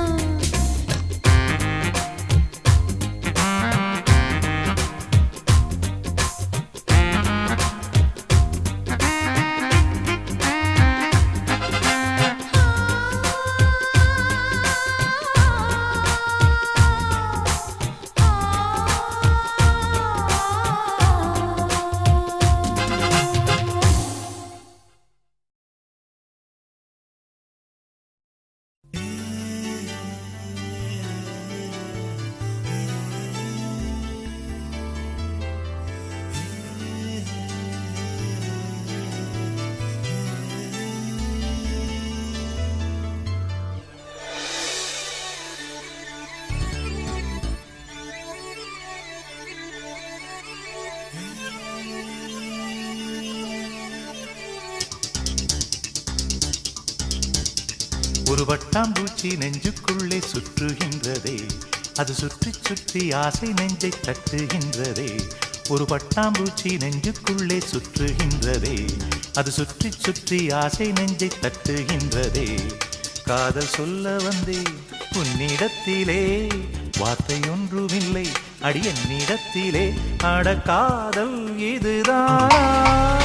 ஒரு வட்டாம்பூச்சி நெஞ்சுக்குள்ளே சுற்றுகின்றதே அது சுற்றி சுற்றி ஆசை நெஞ்சை தட்டுகின்றதே ஒரு பட்டாம்பூச்சி நெஞ்சுக்குள்ளே சுற்றுகின்றதே அது சுற்றி சுற்றி ஆசை நெஞ்சை தட்டுகின்றதே காதல் சொல்ல வந்தே உன்னிடத்திலே வார்த்தை ஒன்றுமில்லை அடி என்னிடத்திலே அட காதல் இதுதான்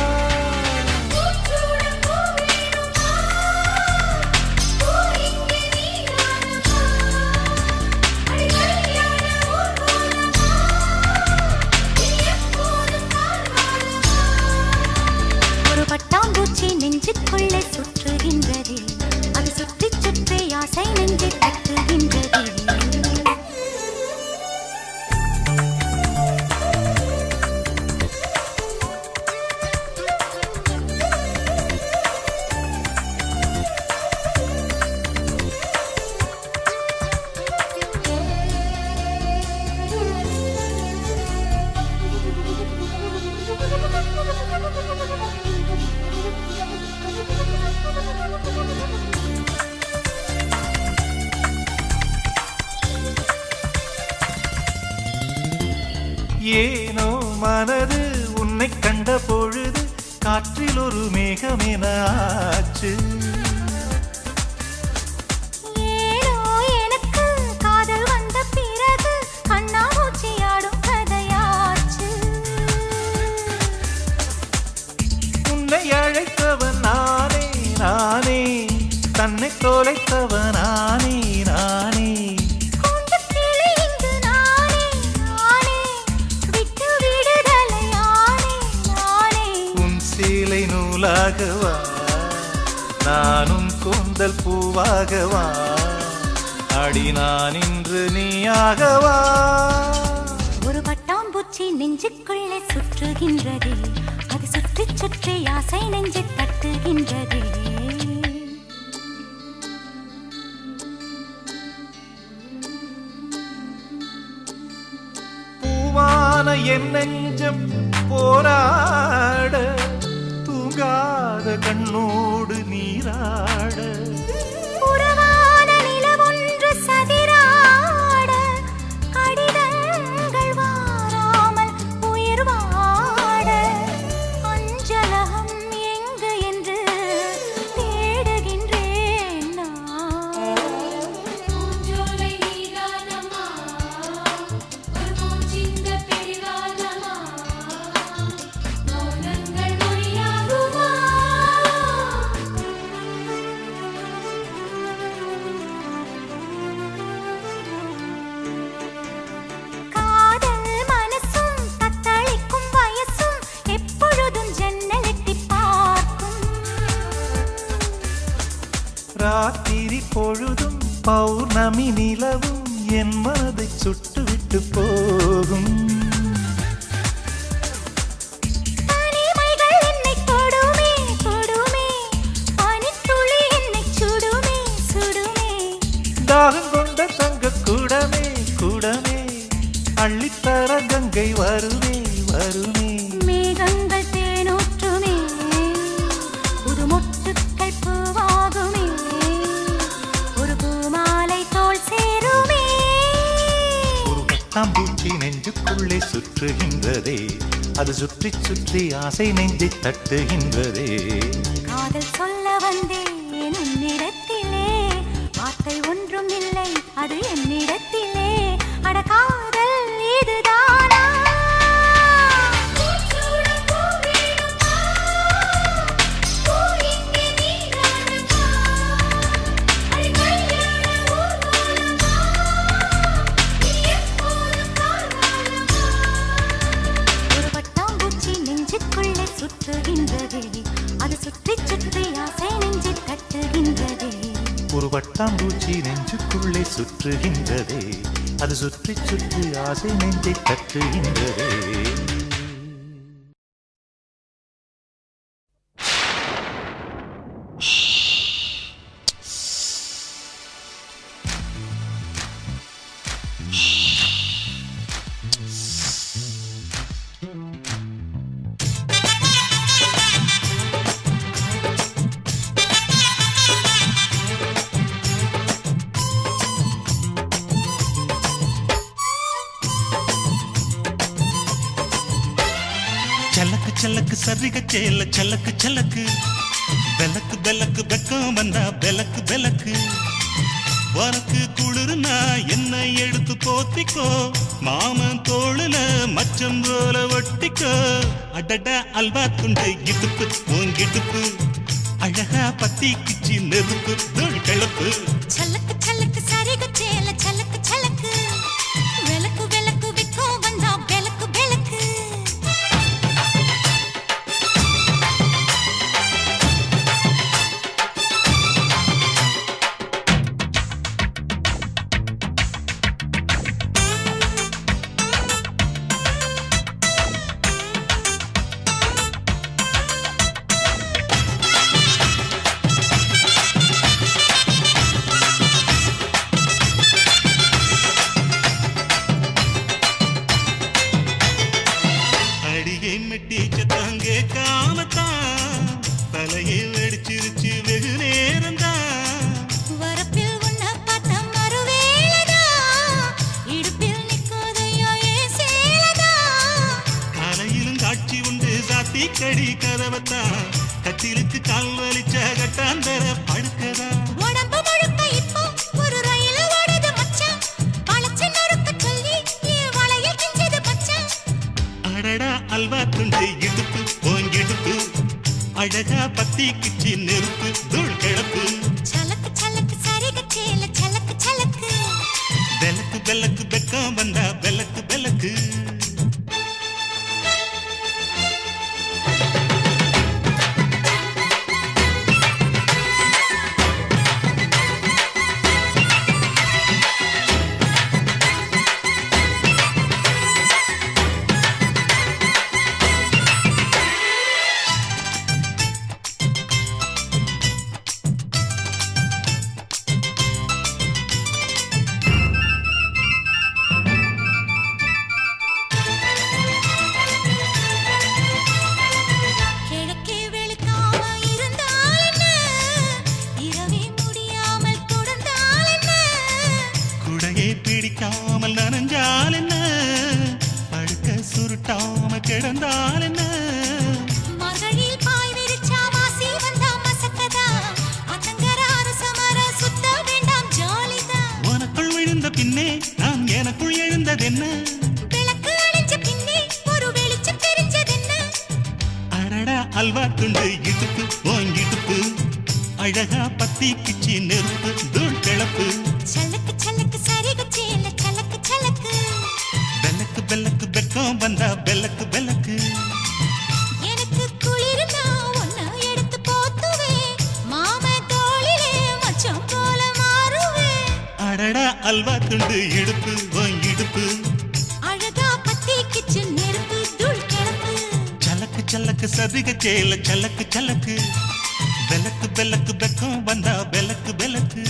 ஒரு பட்டாம்பூச்சி நெஞ்சுக்குள்ளே சுற்றுகின்றதே அது சுற்றி சுற்றி ஆசை நெஞ்சை தட்டுகின்றதே ஏனோ மனது உன்னை கண்ட பொழுது காற்றில் ஒரு மேகமென ஆச்சு ஏனோ எனக்கு காதல் வந்த பிறகு கண்ணாமூச்சி ஆடும் கதையாச்சு உன்னை அழைத்தவன் நானே நானே தன்னை தொலைத்தவன் நானே நானே கூண்டுக் கிளி இங்கு நானே, நானே. விட்டு விடுதலை ஆனே, நானே. உன் சீலை நூலாகவா நானும் கூந்தல் பூவாகவா அடி நான் இன்று நீயாகவா ஒரு பட்டாம்பூச்சி நெஞ்சுக்குள்ளே சுற்றுகின்றதே அது சுற்றி சுற்றி ஆசை நெஞ்சை தட்டுகின்றதே பூவான என் நெஞ்சம் போராட தூங்காத கண்ணோடு நீராட உறவான நிலவொன்று சதிராட கடிதங்கள் வாராமல் உயிர் வாட அஞ்சலகம் எங்கு என்று தேடுகின்றேன் நான் பூஞ்சோலை நீதானம்மா ஒரு பூச்சிந்த பிடிவாதமா மௌனங்கள் மொழியாகுமா ராத்திரி பொழுதும் பௌர்ணமி நிலவும் என் மனதை சுட்டுவிட்டு போகும் தனிமைகள் என்னை தொடுமே தொடுமே பனித்துளி என்னை சுடுமே சுடுமே தாகம் கொண்ட தங்க கூடமே கூடமே அள்ளித்தர கங்கை வருமே வருமே மேகங்கள் தேனூற்றுமே புது மொட்டுக்கள் பூவாகுமே ஒரு பூமாலை தோல் சேருமே ஒரு பட்டாம்பூச்சி நெஞ்சுக்குள்ளே சுற்றுகின்றதே அது சுற்றி சுற்றி ஆசை நெஞ்சை தட்டுகின்றதே காதல் சொல்ல வந்தேன் உன்னிடத்திலே வார்த்தை ஒன்றும் இல்லை அது என்னிடத்திலே அட காதல் இதுதானா ஒரு பட்டாம்பூச்சி நெஞ்சுக்குள்ளே சுற்றுகின்றதே அது சுற்றி சுற்றி ஆசை நெஞ்சை தட்டுகின்றதே ஒரு பட்டாம்பூச்சி நெஞ்சுக்குள்ளே சுற்றுகின்றதே அது சுற்றி சுற்றி ஆசை நெஞ்சை தட்டுகின்றதே சலக்கு சலக்கு சரிக சேல சலக்கு சலக்கு பெலக்கு பெலக்கு வெக்கம் வந்தா பெலக்கு பெலக்கு உனக்கு குளிர்னா என்னை எடுத்து போத்திக்கோ மாமன் தோளுல மச்சம் போல ஒட்டிக்கோ அடட அல்வா துண்டு இடுப்பு உங்கிடுப்பு அழகா பத்தி கிச்சி நெருப்பு தோல் கிளப்பு சலக்கு சலக்கு சரிக சேல சலக்கு சலக்கு விளக்கு விளக்கு விக்கும் வந்தா விளக்கு விளக்கு அடியை மெட்டி சத்தம் கேட்காமத்தான் தலையை வெடிச்சிருச்சு வெகு நேரம்தான் வரப்பில் உன்னை பார்த்த மறுவேளைதா இடுப்பில் நிற்குதையோ ஏன் சேலதா காலையிலும் காட்சி உண்டு சாத்தி கடி கதவத்தான் கட்டிலுக்கு கால் வலிச்ச கட்டாந்தர படுக்கதா உடம்பு முழுக்க இப்போ ஒரு ரயில் ஓடுது மச்சான் வளைச்சு நொறுக்க சொல்லி என் வளையல் கிஞ்சது மச்சான் அடடா அல்வா துண்டு இடுப்பு ஓங்கிடுப்பு அழகா பத்தி கிச்சி நெருப்பு தூள் கிளப்பு சலக்கு சலக்கு சரிக சேல சலக்கு சலக்கு வெலக்கு வெலக்கு வெக்கம் வந்தா வெலக்கு வெலக்கு கிழக்கே வெளுக்காம இருந்தால் என்ன இரவே முடியாமல் தொடர்ந்தால் என்ன குடையை பிடிக்காமல் நனைஞ்சால் என்ன படுக்க சுருட்டாம கிடந்தால் என்ன மகளில் பாய் விரிச்சா வாசி வந்தா மசக்கதா அத்தங்கர அரசமர சுத்த வேண்டாம் ஜாலிதான் உனக்குள் விழுந்த பின்னே நான் எனக்குள் எழுந்ததென்ன விளக்கு அணைஞ்ச பின்னே ஒரு வெளிச்சம் தெரிஞ்சதென்ன அடடா அல்வா துண்டு இடுப்பு ஓங்கிடுப்பு அழகா பத்தி கிச்சி நெருப்பு தூள் கிளப்பு சலக்கு சலக்கு சரிக சேல சலக்கு சலக்கு வெலக்கு வெலக்கு வெக்கம் வந்தா வெலக்கு வெலக்கு எனக்கு குளிர்னா ஒன்ன எடுத்து போத்துவே மாம தோளிலே மச்ச அல்வா துண்டு இடுப்பு உன் இடுப்பு அழகா பத்திக்கிச்சு நெருப்பு தூள் கிளப்பு சலக்கு சலக்கு சதிக சேல சலக்கு சலக்கு பெலக்கு பெலக்கு பெக்கம் வந்தா பெலக்கு பெலக்கு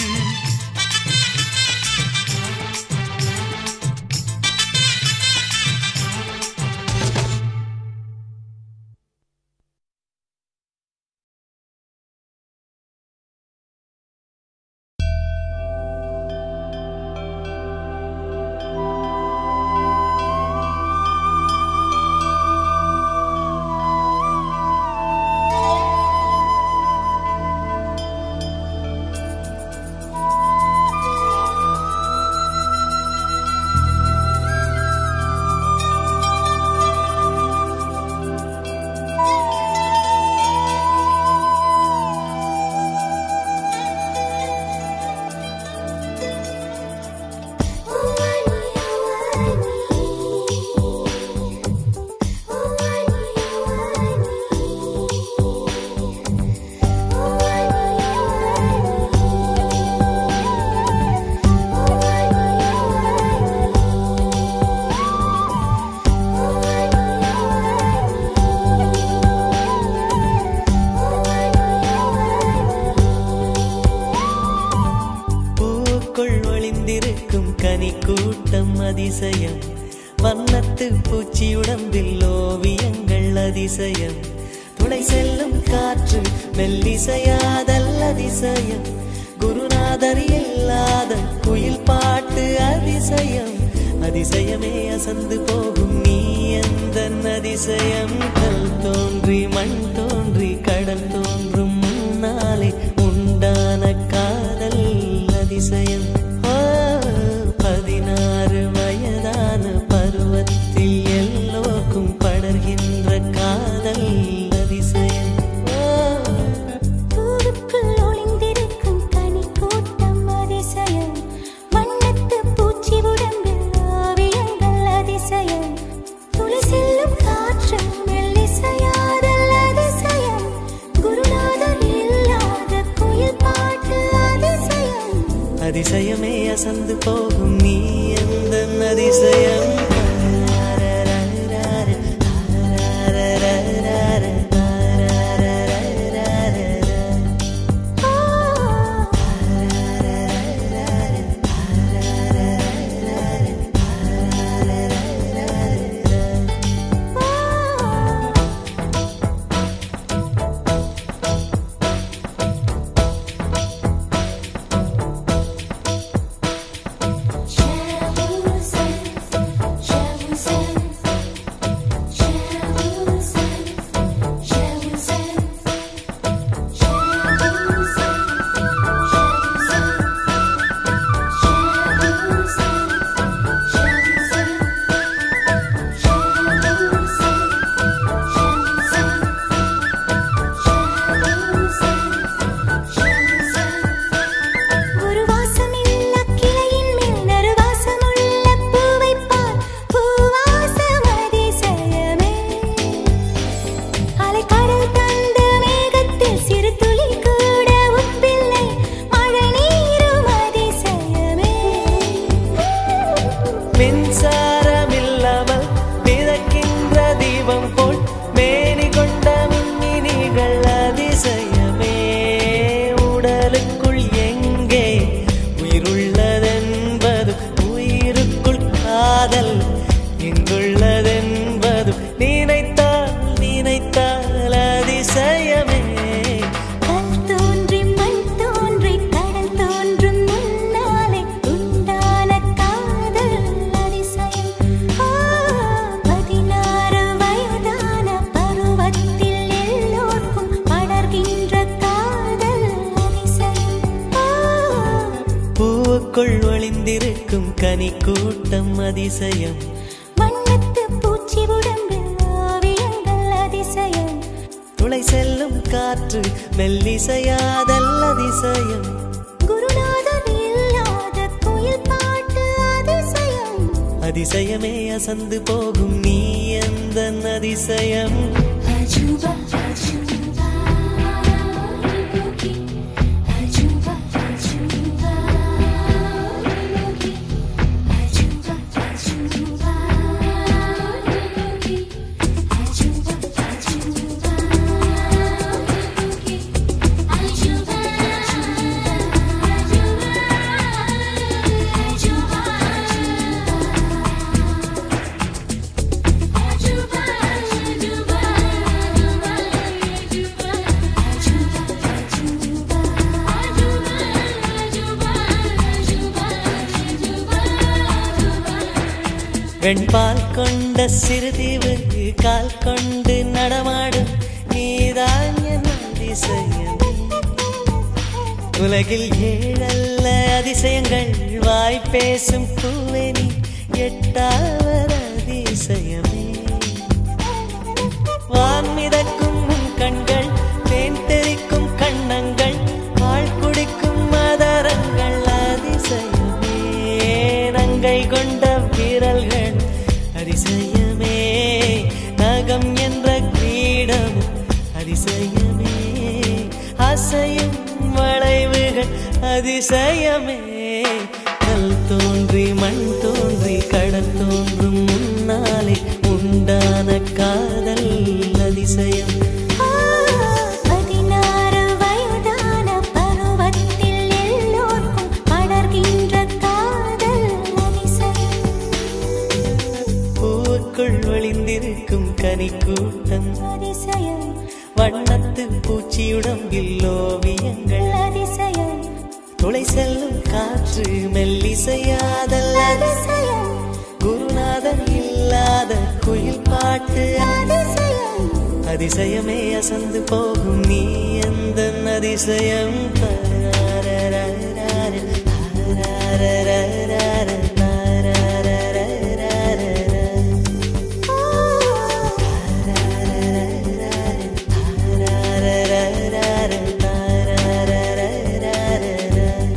பூக்குள் ஒளிந்திருக்கும் கனி கூட்டம் அதிசயம் வண்ணத்து பூச்சி உடம்பில் ஓவியங்கள் அதிசயம் துளை செல்லும் காற்று மெல்லிசையாதல் அதிசயம் குருநாதர் இல்லாத குயில் பாட்டு அதிசயம் அதிசயமே அசந்து போகும் நீ எந்த அதிசயம் கல் தோன்றி மண் தோன்றி கடல் தோன்றும் முன்னாலே உண்டான காதல் அதிசயம் ஆ, பதினாறு வயதான பருவத்தில் எல்லோருக்கும் படர்கின்ற காதல் அதிசயம் ஆ, பூவுக்குள் ஒளிந்திருக்கும் கனி கூட்டம் அதிசயம் வண்ணத்து பூச்சி உடம்பில் ஓவியங்கள் அதிசயம் துளி செல்லும் காற்று மெல்லிசையாதல் அதிசயம் குருநாதர் இல்லாத குயில் பாட்டு அதிசயம் அதிசயமே அசந்து போகும் நீ எந்த அதிசயம் ஒரு வாசமில்ல கிளையின் மேல் நறுவாசமுள்ள பூவைப் பார் பூவாசம் அதிசயமே அலைக்கடல் தந்த மேகத்தில் சிறு துளி கூட உப்பில்லை மழை நீரும் அதிசயமே மின்சாரமில்லாமல் மிதக்கின்ற தீபம் போல் மேனி கொண்ட மின்மினிகள் அதிசயமே உடலுக்குள் எங்கே உயிருள்ளதென்பது உயிருக்குள் காதல் எங்குள்ளதென்பது நினைத்தால் நினைத்தால் அதிசயமே கல் தோன்றி மண் தோன்றி கடல் தோன்றும் முன்னாலே உண்டான காதல் அதிசயம் ஆ, பதினாறு வயதான பருவத்தில் எல்லோர்க்கும் படர்கின்ற காதல் அதிசயம் ஆ, பூவுக்குள் ஒளிந்திருக்கும் கனி கூட்டம் அதிசயம் வண்ணத்து பூச்சி உடம்பில் ஓவியங்கள் அதிசயம் துளை செல்லும் காற்று மெல்லிசையாதல் அதிசயம் குருநாதர் இல்லாத குயில் பாட்டு அதிசயம் அதிசயமே அசந்து போகும் நீ எந்த அதிசயம் அஜூபா அஜூபா அஜூபா அஜூபா வெண்பால் கொண்ட சிறுதீவு கால் கொண்டு நடமாடும் நீதான் என் அதிசயம் உலகில் ஏழல்ல அதிசயங்கள் வாய் பேசும் பூவெனி எட்டாவது அதிசயமே வான் மிதக்கும் உன் கண்கள் தேன் தெறிக்கும் கண்ணங்கள் பால் குடிக்கும் மதரங்கள் அதிசயமே நங்கை கொண்ட வீரல்கள் அதிசயமே நகம் என்ற கிரீடம் அதிசயமே அசையும் வளைவுகள் அதிசயமே கல் தோன்றி மண் தோன்றி கடல் தோன்றும் முன்னாலே உண்டான காதல் அதிசயம் பதினாறு வயதான பருவத்தில் எல்லோர்க்கும் படர்கின்ற காதல் அதிசயம் பூவுக்குள் ஒளிந்திருக்கும் கனி கூட்டம் அதிசயம் வண்ணத்து பூச்சியுடம்பில் ஓவியங்கள் அதிசயம் துளை செல்லும் காற்று மெல்லிசையாதல் அதிசயம் குருநாதர் இல்லாத குயில் பாட்டு அதிசயம் அதிசயமே அசந்து போகும் நீ எந்த அதிசயம் தரரரரரர, தரரரரரர, தரரரரரர. தரரரரரர, தரரரரரர.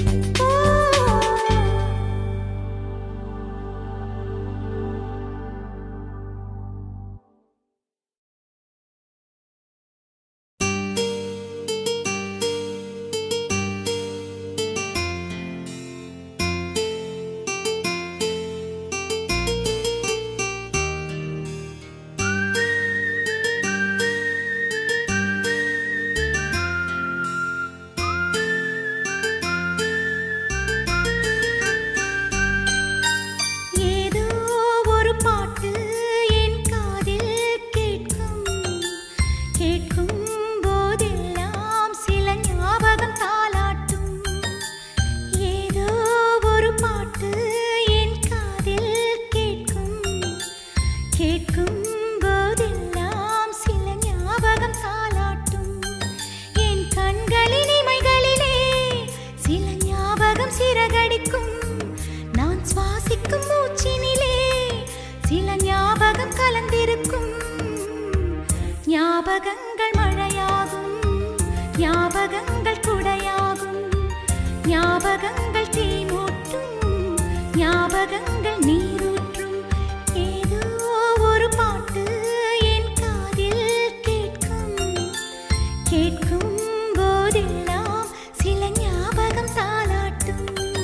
ஏதோ ஒரு பாட்டு என் காதில் கேட்கும் கேட்கும் போதெல்லாம் சில ஞாபகம் தாளாட்டும் ஏதோ ஒரு பாட்டு என் காதில் கேட்கும் கேட்கும் போதெல்லாம் சில ஞாபகம் தாளாட்டும் என் கண்களின் இமைகளிலே சில ஞாபகம் சிறகடிக்கும் நான் சுவாசிக்கும் மூச்சினிலே சில ஞாபகம் கலந்திருக்கும் ஞாபகங்கள் மழையாகும் ஞாபகங்கள் குடையாகும் ஞாபகங்கள் தீமூட்டும் ஞாபகங்கள் நீரூற்றும் ஏதோ ஒரு பாட்டு என் காதில் கேட்கும் கேட்கும் போதெல்லாம் சில ஞாபகம் தாளாட்டும்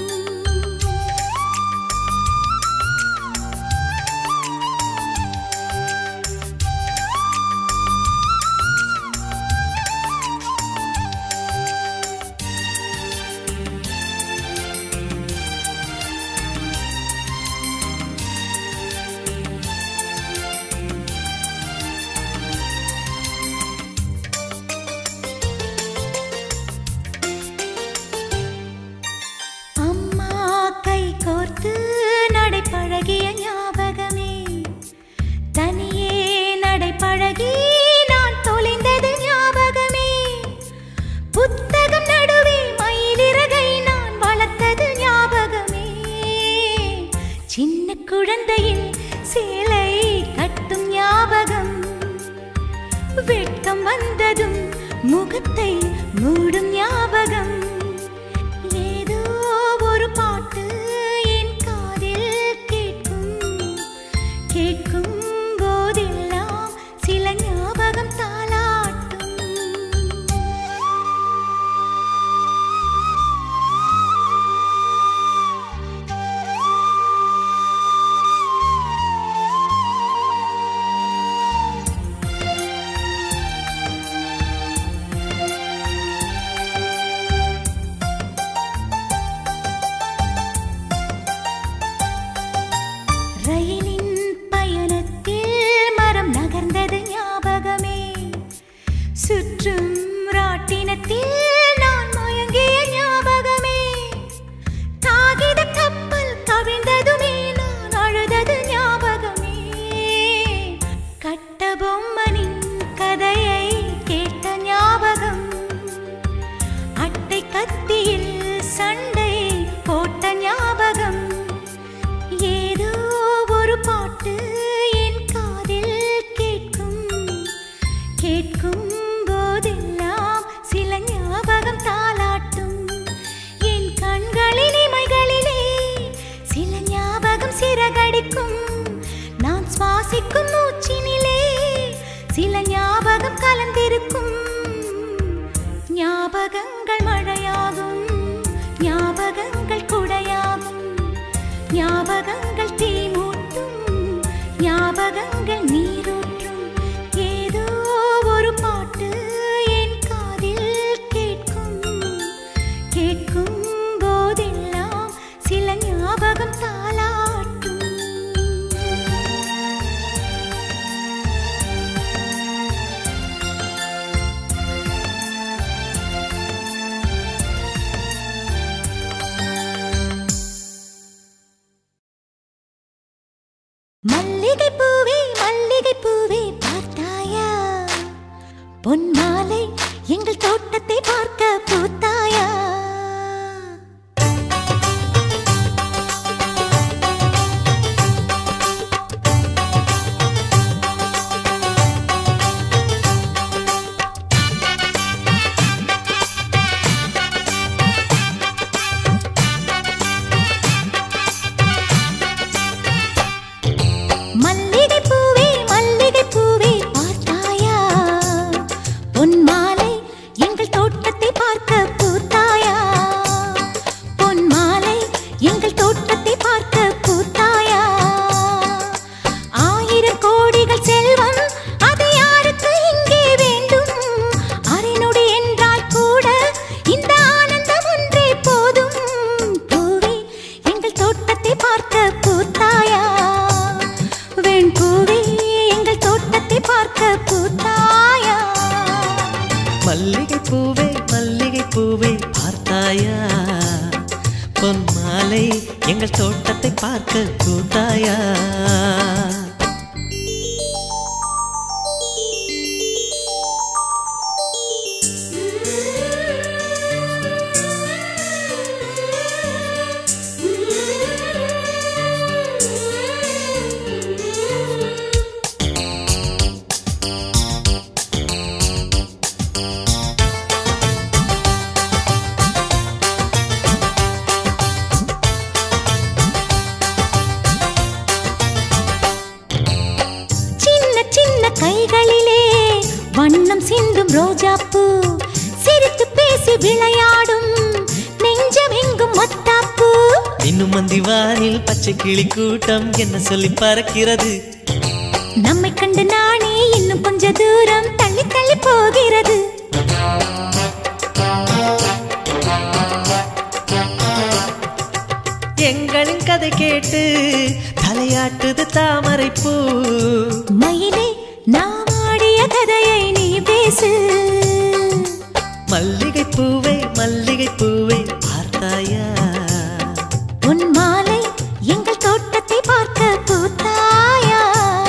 அம்மா கை கோர்த்து நடைப்பழகிய ஞாபகமே தனியே நடைப்பழகி நான் தொலைந்தது ஞாபகமே புத்தகம் நடுவே மயிலிறகை நான் வளர்த்தது ஞாபகமே சின்ன குழந்தையில் சேலை கட்டும் ஞாபகம் வெட்கம் வந்ததும் முகத்தை மூடும் ஞாபகம் ஏதோ ஒரு பாட்டு என் காதில் கேட்கும் கேட்கும் போதெல்லாம் சில ஞாபகம் தாளாட்டும் ரயிலின் பயணத்தில் மரம் நகர்ந்தது ஞாபகமே சுற்றும் ராட்டினத்தில் நான் மயங்கிய ஞாபகமே காகித கப்பல் கவிழ்ந்ததுமே நான் அழுதது ஞாபகமே கலந்திருக்கும் ஞாபகங்கள் மழையாகும் ஞாபகங்கள் குடையாகும் ஞாபகங்கள் தீமூட்டும் ஞாபகங்கள் நீரூற்றும் ஏதோ ஒரு பாட்டு என் காதில் கேட்கும் கேட்கும் போதெல்லாம் சில ஞாபகம் தாளாட்டும் மல்லிகை பூவே மல்லிகை பூவே பார்த்தாயா பொன் மாலை எங்கள் தோட்டத்தை பார்க்க பூத்தாயா மல்லிகை பூவே மல்லிகை பூவே பார்த்தாயா பொன் மாலை எங்கள் தோட்டத்தை பார்க்க பூத்தாயா பொன் மாலை எங்கள் தோட்டத்தை பார்க்க பூத்தாயா ஆயிரம் கோடிகள் செல்வம் அது யாருக்கு இங்கே வேண்டும் அரைநொடி என்றால் கூட இந்த ஆனந்தம் ஒன்றே போதும் பூவே எங்கள் தோட்டத்தை பார்க்க பூத்தாயா வெண் பூவே எங்கள் தோட்டத்தை பார்க்க பூத்தாயா மல்லிகை பூவே மல்லிகை பூவே பார்த்தாயா பொன் மாலை எங்கள் தோட்டத்தை பார்க்க கூத்தாயா சின்ன சின்ன கைகளிலே வண்ணம் சிந்தும் ரோஜாப்பூ சிரித்து பேசி விளையாடும் நெஞ்சமெங்கும் மத்தாப்பூ இன்னும் மந்திவானில் பச்சை கிளி கூட்டம் என்ன சொல்லி பறக்கிறது நம்மை கண்டு நானே இன்னும் கொஞ்ச தூரம் தள்ளி தள்ளி போகிறது எங்களின் கதை கேட்டு தலையாட்டுது தாமரை பூ மயிலே நாம் ஆடிய கதையை நீ பேசு மல்லிகை பூவே மல்லிகை பூவே பார்த்தாயா உன் மாலை எங்கள் தோட்டத்தை பார்க்க பூத்தாயா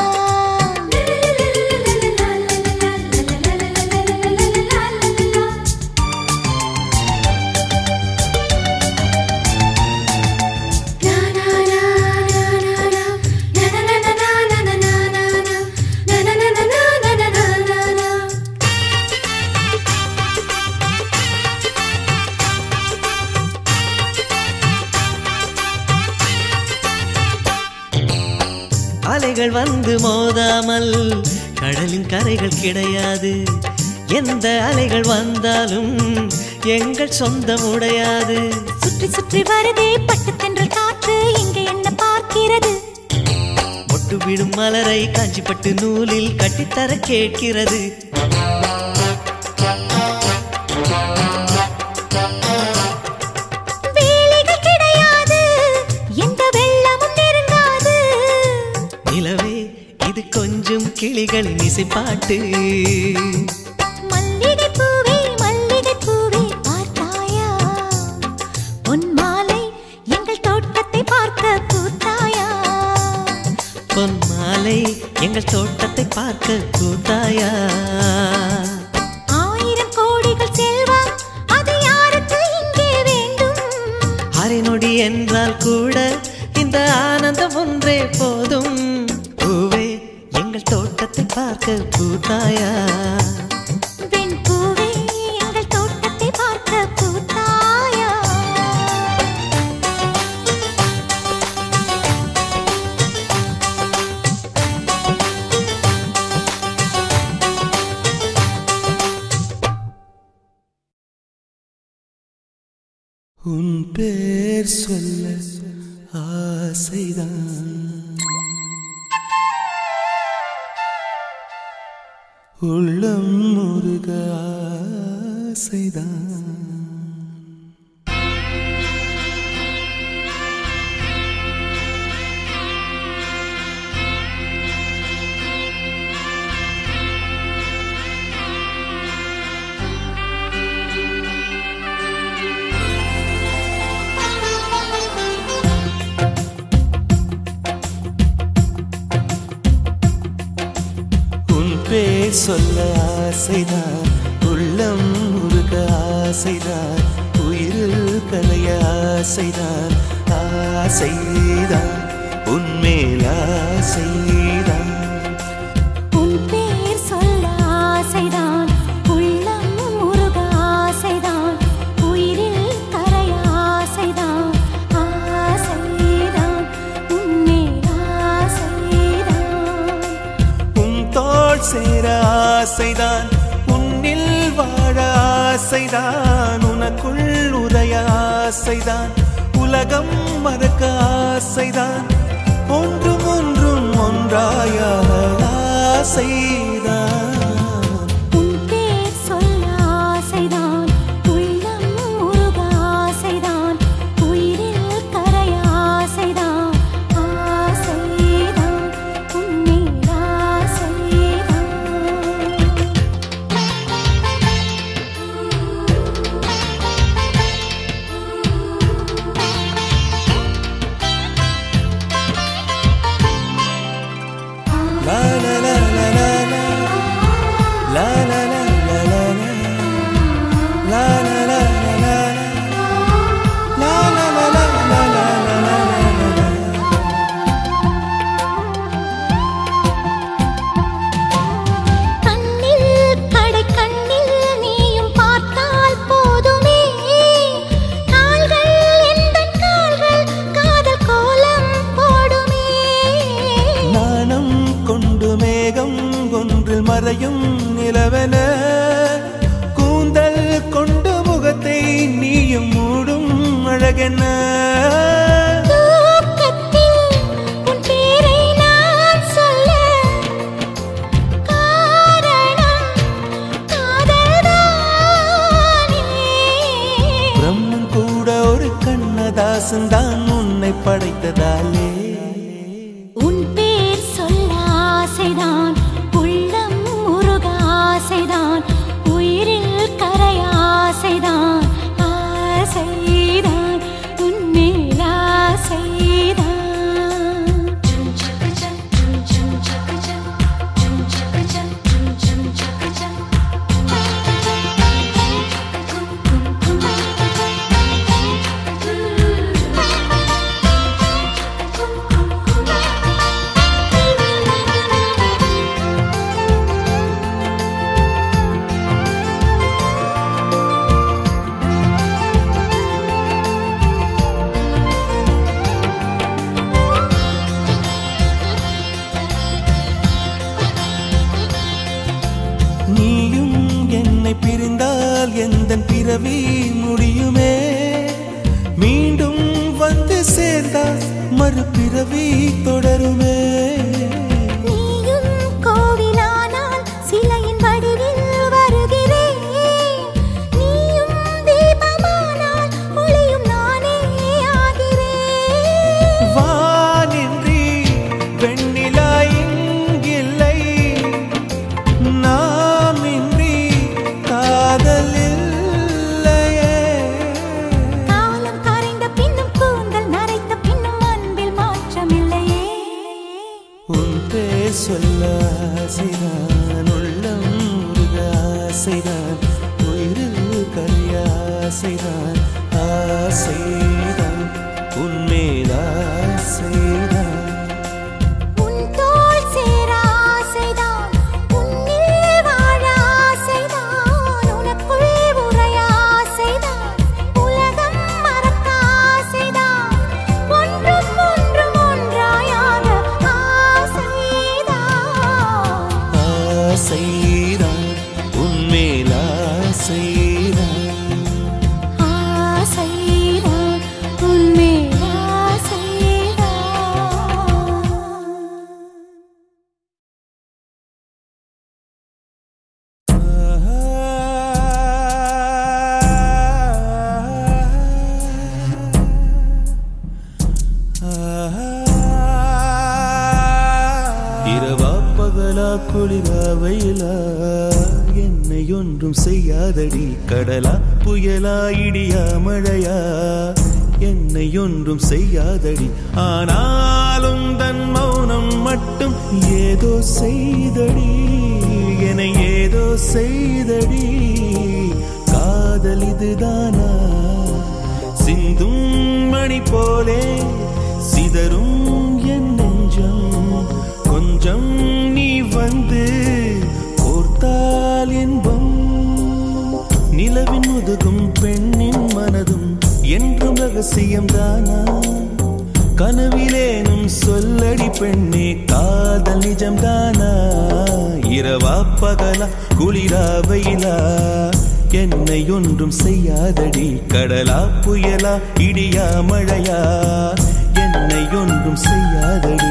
அலைகள் வந்து மோதாமல் கடலின் கரைகள் கிடையாது எந்த அலைகள் வந்தாலும் எங்கள் சொந்தம் உடையாது சுற்றி சுற்றி வருதே பட்டு தென்றல் காற்று இங்கே என்ன பார்க்கிறது ஒட்டு விடும் மலரை காஞ்சிப்பட்டு நூலில் கட்டித்தர கேட்கிறது வேலிகள் கிடையாது எந்த வெள்ளமும் நெருங்காது நிலவே இது கொஞ்சம் கிளிகளின் இசைப்பாட்டு மல்லிகை பூவே மல்லிகை பூவே பார்த்தாயா உன் மாலை எங்கள் தோட்டத்தை பார்க்க பூத்தாயா பொன் மாலை எங்கள் தோட்டத்தை பார்க்க கூத்தாயா ஆயிரம் கோடிகள் செல்வம் அது யாருக்கு இங்கே வேண்டும் அரை நொடி என்றால் கூட இந்த ஆனந்தம் ஒன்றே போதும் பூவே எங்கள் தோட்டத்தை பார்க்க பூத்தாயா உன் பேர் சொல்ல ஆசைதான் உள்ளம் முருக ஆசைதான் உன் பேர் சொல்ல ஆசைதான் உள்ளம் முருக ஆசைதான் உயிரில் கலைய ஆசைதான் ஆசைதான் உன்மேல் ஆசைதான் உன் பேர் சொல்ல ஆசைதான் உள்ளம் முருக ஆசைதான் உயிரில் கரைய ஆசைதான் ஆசைதான் உன்மேல் ஆசைதான் உன் தோள் சேர ஆசைதான் உன்னில் வாழ ஆசைதான் உனக்குள் உதய ஆசைதான் உலகம் மறக்க ஆசைதான் ஒன்றும் ஒன்றும் ஒன்றாயாக ஆசைதான் உன் பேர் சொல்ல ஆசைதான் உள்ளம் முருக ஆசைதான் உயிரில் கரைய ஆசைதான் ஆசைதான் உன்மேல் ஆசைதான் La la la la la la La la la la la la La la la la la la La la la la la la la கண்ணில் கடை கண்ணில் நீயும் பார்த்தால் போதுமே கால்கள் எந்தன் கால்கள் காதல் கோலம் போடுமே நாணம் கொண்டு மேகம் ஒன்றில் மறையும் நிலவென கூந்தல் கொண்டு முகத்தை நீயும் மூடும் அழகென்ன தூக்கத்தில் உன் பேரை நான் சொல்ல காரணம் காதல்தானே பிரம்மன் கூட ஒரு கண்ணதாசன் தான் உன்னை படைத்ததாலே உன் பேர் சொல்ல ஆசைதான் உள்ளம் முருக ஆசைதான் உயிரில் கரைய ஆசைதான் ஆசைதான் உன்மேல் ஆசைதான் நீயும் என்னை பிரிந்தால் எந்த பிறவி முடியுமே மீண்டும் வந்து சேர்ந்தால் மறுபிறவி தொடருமே நீயும் கோவிலானால் சிலையின் வடிவில் வருகிறேன் நீயும் தீபமானால் ஒளியும் நானே ஆகிறேன் வானின்றி வெண்ணிலா இங்கில்லை நாம் இன்றி காதல் இல்லையே காலம் கரைந்த பின்னும் கூந்தல் நரைத்த பின்னும் அன்பில் மாற்றமில்லையே உன் பேர் சொல்ல ஆசைதான் உள்ளம் முருக ஆசைதான் உயிரில் கரிய ஆசைதான் ஆசைதான் உன்மேல் ஆசைதான் உன் தோள் சேர ஆசைதான் உன்னில் வாழ ஆசைதான் உனக்குள் உறைய ஆசைதான் உலகம் மறக்க ஆசைதான் ஒன்றும் ஒன்றும் ஒன்றாயாக ஆசைதான் ஆசைதான் உன்மேல் ஆசைதான் ஆசைதான் செய்யாதடி கடலா புயலா இடியா மழையா என்னை ஒன்றும் செய்யாதடி ஆனாலும் தன் மௌனம் மட்டும் ஏதோ செய்தடி என ஏதோ செய்தடி காதல் இதுதானா சிந்தும் மணி போலே சிதறும் என் நெஞ்சம் கொஞ்சம் நீ வந்து கோர்த்தால் இன்பம் நிலவின் முதுகும் பெண்ணின் மனதும் என்றும் ரகசியம் தானா கனவிலேனும் சொல்லடி பெண்ணே காதல் நிஜம் தானா இரவா பகலா குளிரா வெயிலா என்னை ஒன்றும் செய்யாதடி கடலா புயலா இடியா மழையா என்னை ஒன்றும் செய்யாதடி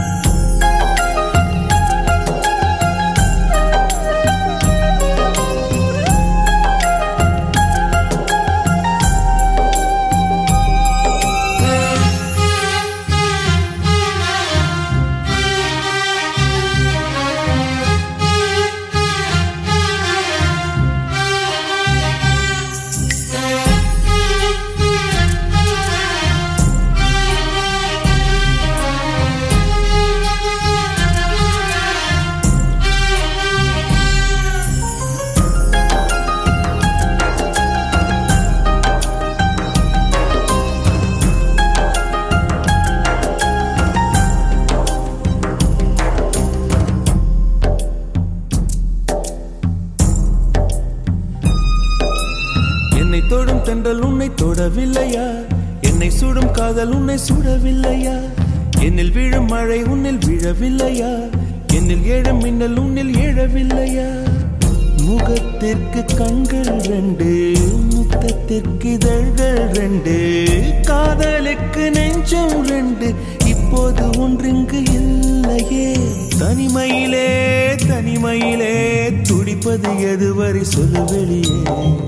என்னை தொடும் தென்றல் உன்னை தொடவில்லையா என்னை சுடும் காதல் உன்னை சுடவில்லையா என்னில் விழும் மழை உன்னில் விழவில்லையா என்னில் ஏழும் மின்னல் உன்னில் எழவில்லையா முகத்திற்கு கண்கள் ரெண்டு முத்தத்திற்கு இதழ்கள் ரெண்டு காதலுக்கு நெஞ்சம் ரெண்டு இப்போது ஒன்றிங்கு இல்லையே தனிமையிலே தனிமையிலே துடிப்பது எதுவரை சொல்லு வெளியே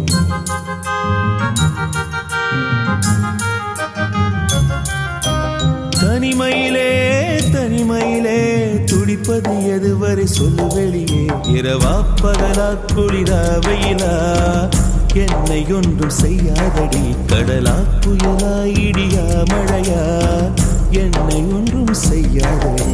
தனிமையிலே தனிமையிலே துடிப்பது எதுவரை சொல்லு வெளியே இரவா பகலா குளிரா வெயிலா என்னை ஒன்றும் செய்யாதடி கடலா புயலா இடியா மழையா என்னை ஒன்றும் செய்யாதடி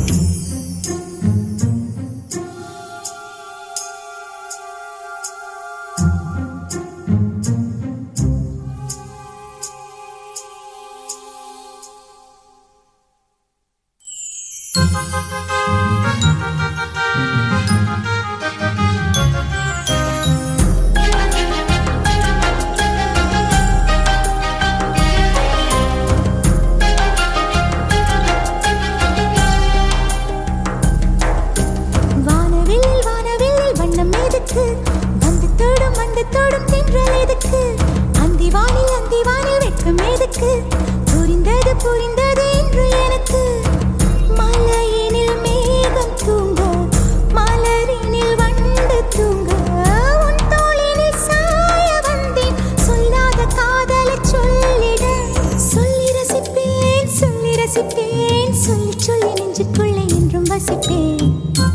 வானவில் வானவில் வண்ணம் எதுக்கு வந்து தொடும் வந்து தொடும் தென்றல் எதுக்கு அந்தி வானில் அந்தி வானில் வெட்கம் எதுக்கு புரிந்தது புரிந்தது என்று எனக்கு மலையினில் மேகம் தூங்க மலரினில் வண்டு தூங்க உன் தோளினில் சாய வந்தேன் சொல்லாத காதலை சொல்லிட சொல்லி ரசிப்பேன் சொல்லி ரசிப்பேன் சொல்லி சொல்லி நெஞ்சுக்குள்ளே என்றும் வசிப்பேன்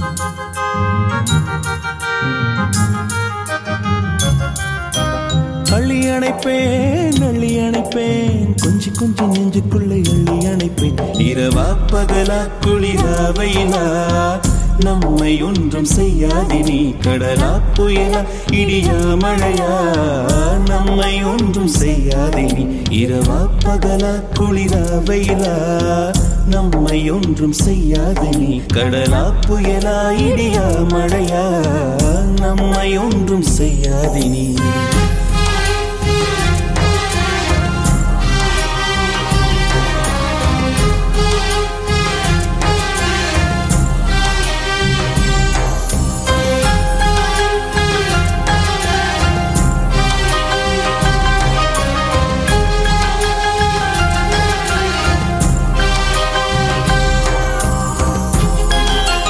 அள்ளி அணைப்பேன் அள்ளி அணைப்பேன் கொஞ்சி கொஞ்சி நெஞ்சுக்குள்ளே அள்ளி அணைப்பேன் இரவா பகலா குளிரா வெயிலா நம்மை ஒன்றும் செய்யாது நீ கடலா புயலா இடியா மழையா நம்மை ஒன்றும் செய்யாது நீ இரவா பகலா குளிரா வெயிலா நம்மை ஒன்றும் செய்யாது நீ கடலா புயலா இடியா மழையா நம்மை ஒன்றும் செய்யாது நீ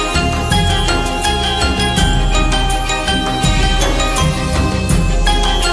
ஆ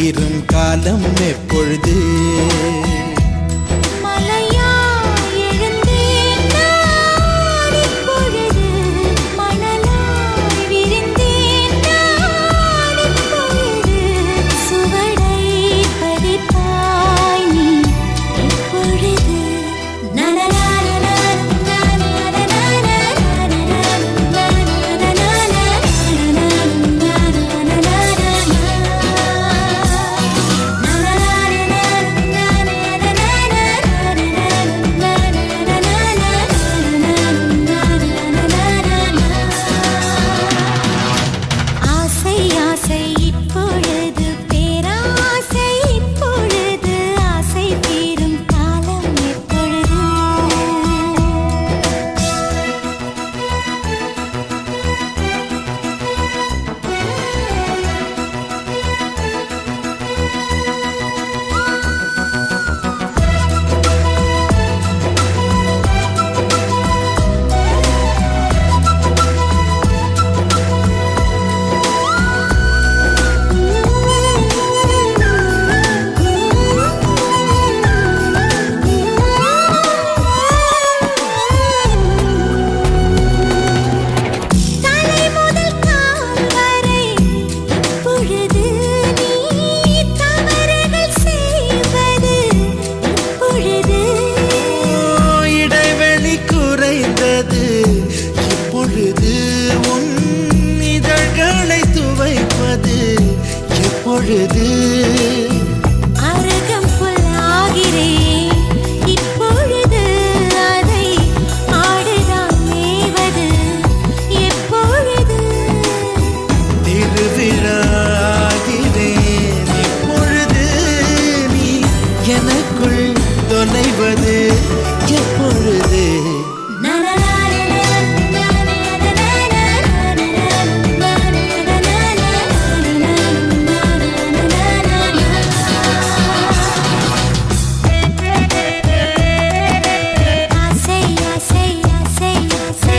தீரும் காலம் எப்பொழுது மலையா எழுந்தேன் நான் இப்பொழுது மணலாய் விரிந்தேன் நான் இப்பொழுது சுவடை பதிப்பாய் நீ இப்பொழுது ஆசை ஆசை இப்பொழுது பேராசை இப்பொழுது ஆசை தீரும் காலம் எப்பொழுது தலை முதல் கால் வரை இப்பொழுது நீ தவறுகள் செய்வது இப்பொழுது இடைவெளி குறைந்தது இப்பொழுது உன் இதழ்களை துவைப்பது எப்பொழுது அருகம் புல்லாகிறேன் இப்பொழுது அதை ஆடுதான் மேவது எப்பொழுது திருவிழாகிறேன் இப்பொழுது நீ எனக்குள் தொலைவது எப்பொழுது ஆசை ஆசை ஆசை ஆசை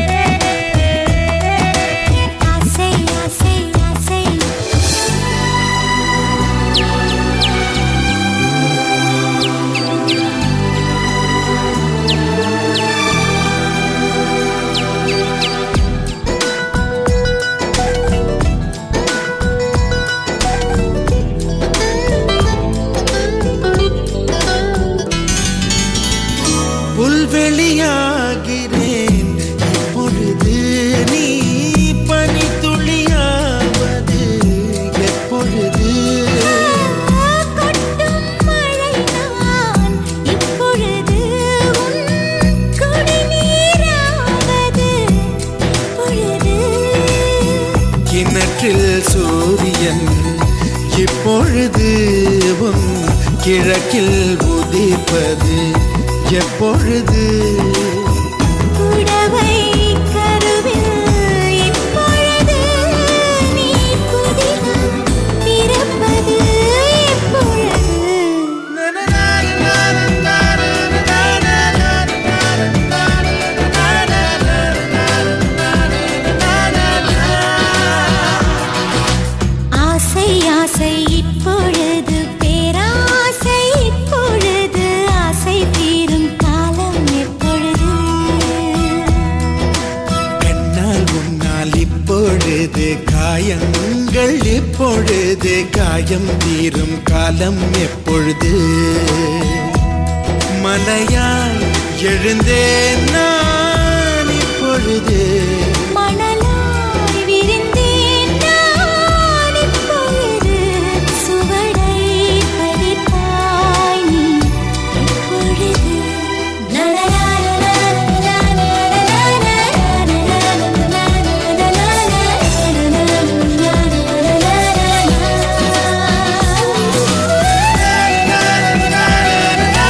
ஆசை ஆசை ஆசை புல்வெளியாகிறேன் இப்பொழுது நீ பனித்துளியாவது எப்பொழுது கொட்டும் மழை நான் இப்பொழுது உன் குடிநீராவது இப்பொழுது கிணற்றில் சூரியன் இப்பொழுது உன் கிழக்கில் உதிப்பது எப்பொழுது புடவை கருவில் இப்பொழுது நீ புதிதாய் பிறப்பது எப்பொழுது ஆசை ஆசை இப்பொழுது பேராசை இப்பொழுது ஆசை தீரும் காலம் எப்பொழுது கண்ணால் உன்னால் இப்பொழுது காயங்கள் இப்பொழுது காயம் தீரும் காலம் எப்பொழுது மலையால் எழுந்தேன் நான் இப்பொழுது மணலாய் விரிந்தேன் நான் இப்பொழுது சுவடை பதிப்பாய் நீ இப்பொழுது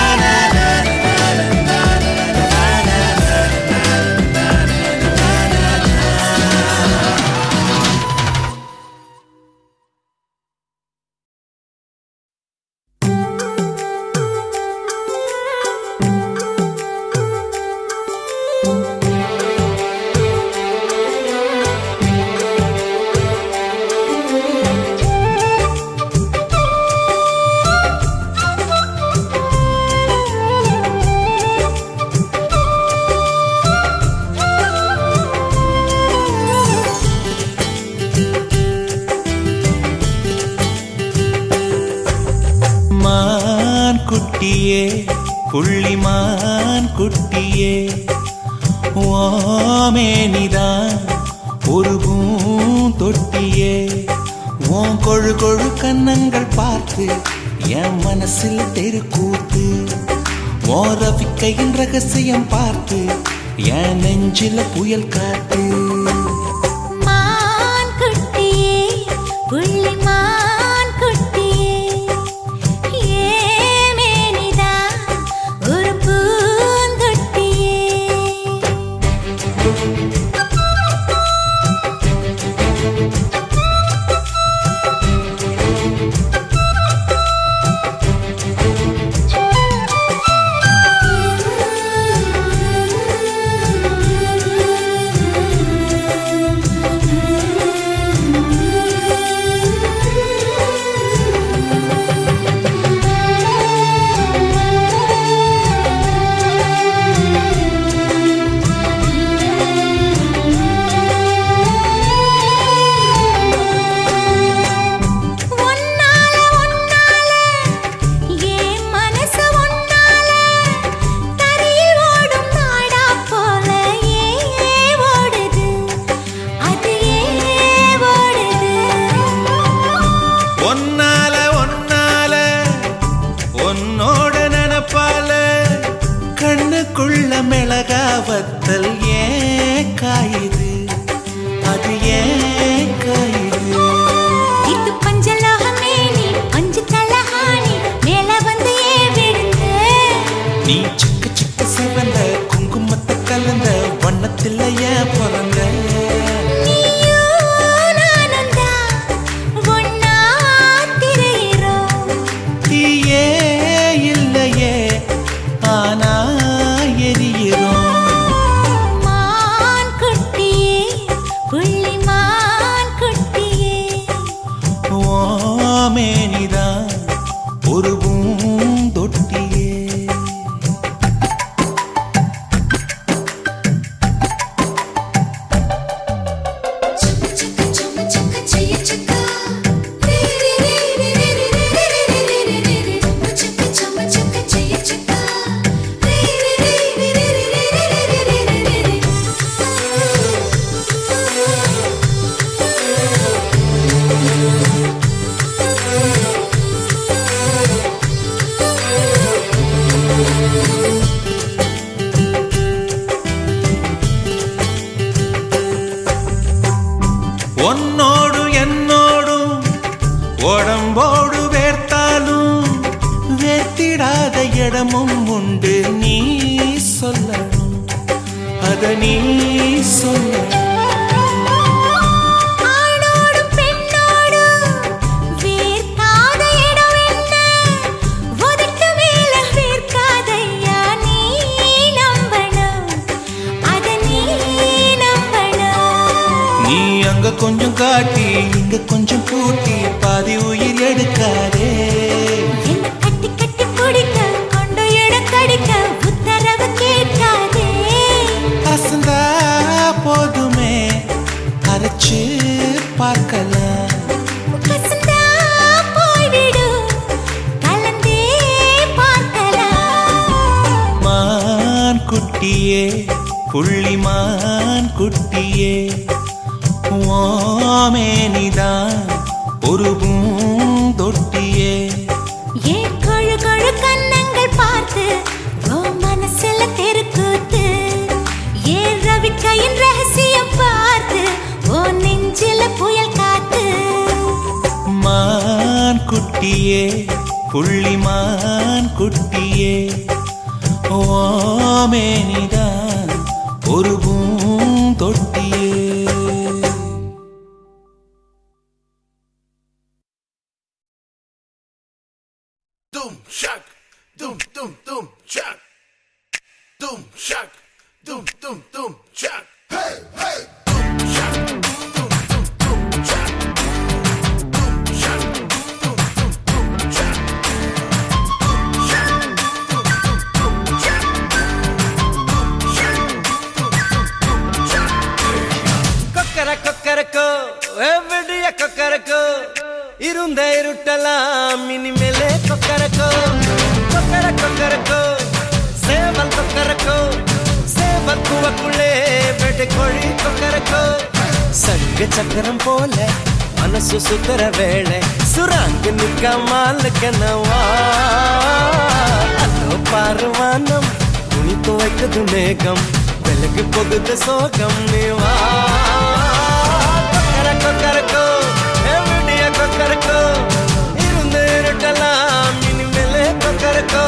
la குட்டியே புள்ளிமான் குட்டியே ஓமேனிதான் ஒரு பூந்தொட்டியே உன் கொழு கொழு கன்னங்கள் பார்த்து என் மனசில் தெருக்கூத்து உன் ரவிக்கையின் ரகசியம் பார்த்து என் நெஞ்சில புயல் காத்து மான் குட்டியே புள்ளி மான் குட்டியே ஏமேனிதா ஒரு பூந்தொட்டியே ஒன்னால ஒன்னால ஏன் மனசு ஒன்னால தரையில் ஓடும் நாடா போல ஏ ஓடுது அது ஏ ஓடுது ஒன்னால ஒன்னால உன்னோட நினப்பால கண்ணுக்குள்ள மிளகா வத்தல் ஏன் காயுது அது ஏன் காயுது இது பஞ்சலோகமே நீ பஞ்சு தலஹானி மேல வந்து ஏ விழுந்து நீ சிக்க சிக்க சிவந்த குங்குமத்தை கலந்த வண்ணத்தில் ஏன் பிறந்த நீயும் நானும் தான் ஒன்னா திரையிறோம் தீயே இல்லையே ஆனா எரியிறோம் மான் குட்டியே புள்ளி மான் குட்டியே ஓமேனிதான் ஒரு பூந்தொட்டியே உன்னோடு என்னோடும் உடம்போடு வேர்த்தாலும் வேர்த்திடாத இடமும் உண்டு நீ சொல்லணும் அத நீ சொல்லணும் ஆணோடும் பெண்ணோடும் வேர்க்காத இடம் என்ன உதட்டு மேல வேர்க்காதையா நீ நம்பணும் அத நீ நம்பணும் நீ அங்க கொஞ்சம் காட்டி இங்க கொஞ்சம் பூட்டி பாதி உயிர் எடுக்காதே என்ன கட்டி கட்டி பிடிக்க கொண்டு இடம் கடிக்க உத்தரவு கேட்காதே அசந்தா போதுமே அரைச்சு பார்க்கலாம் கசந்தா போய்விடு கலந்தே பார்க்கலாம் மான் குட்டியே புள்ளிமான் குட்டியே ஓமேனிதான் ஒரு பூந்தொட்டியே ஏன் கொழு கொழு கன்னங்கள் பார்த்து ஓ மனசுல தெருக்கூத்து ஏன் ரவிக்கையின் ரகசியம் பார்த்து ஓ நெஞ்சில புயல் காத்து மான் குட்டியே புள்ளிமான் குட்டியே ஓமேனிதான் ஒரு பூந்தொட்டியே Doom shock, doom doom doom shock, doom shock, doom doom doom shock. Hey hey, doom shock, doom doom doom shock, doom shock, doom doom doom shock, doom shock, doom doom doom shock, doom shock, doom doom doom shock. கொக்கர கொக்கரக்கோ எவ்வடிய கொக்கரக்கோ இருந்த இருட்டலாம் இனிமேலே கொக்கரக்கோ கொக்கர கூவக்குள்ளே வெட்டு கோழி கொக்கரக்கோ சங்க சக்கரம் போல மனசு சுத்தர வேளை சுராங்கு நிக்க மாலுக்கனவா அதோ பாருவானம் துணி துவைக்குது மேகம் விலகு போகுது சோகம் நீவா கொக்கர கொக்கரக்கோ எவிடிய கொக்கரக்கோ இருந்து இருட்டலாம் இனிமேலே கொக்கரக்கோ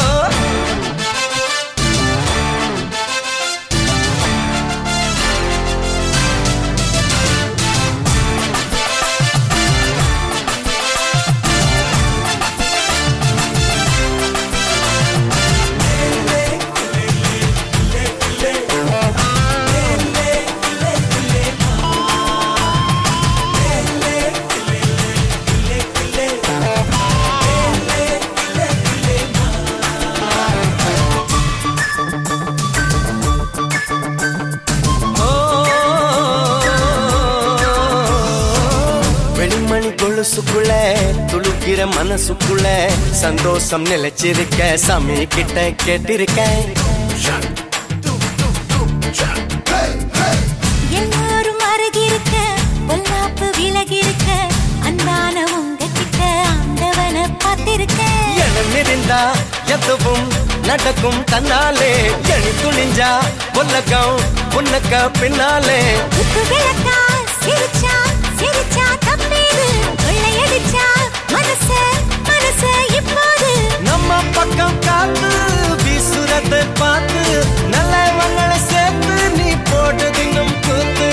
வெளிமணி கொலுசுக்குள்ள துளுக்கிற மனசுக்குள்ள சந்தோஷம் நிலைச்சிருக்க சாமி கிட்ட கேட்டிருக்கேன் எல்லாரும் அருகிருக்க பொல்லாப்பு விலகிருக்க அன்பான உங்ககிட்ட ஆண்டவனை பார்த்திருக்கேன் எனம் இருந்தா எதுவும் நடக்கும் தன்னாலே எணி துணிஞ்சா உலகம் உனக்க பின்னாலே குத்து விளக்கா சிரிச்சா சிரிச்சா தப்பேது கொள்ளையடிச்சா மனச மனச இப்போது நம்ம பக்கம் காத்து வீசுறத பார்த்து நல்லவங்களை சேர்த்து நீ போட்டு தின்னும் கூத்து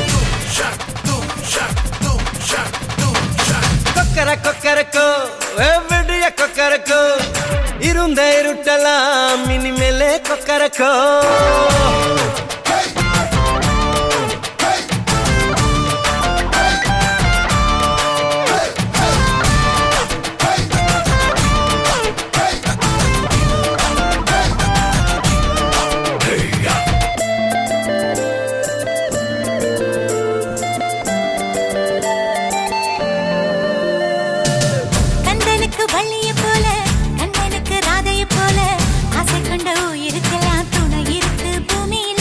கொக்கர கொக்கரக்கோ விடிய கொக்கரக்கோ இருந்த இருட்டலாம் இனிமேலே கொக்கரக்கோ கந்தனுக்கு வள்ளிய போல கண்ணனுக்கு ராதைய போல ஆசை கொண்ட உயிருக்கெல்லாம் துணை இருக்கு பூமியில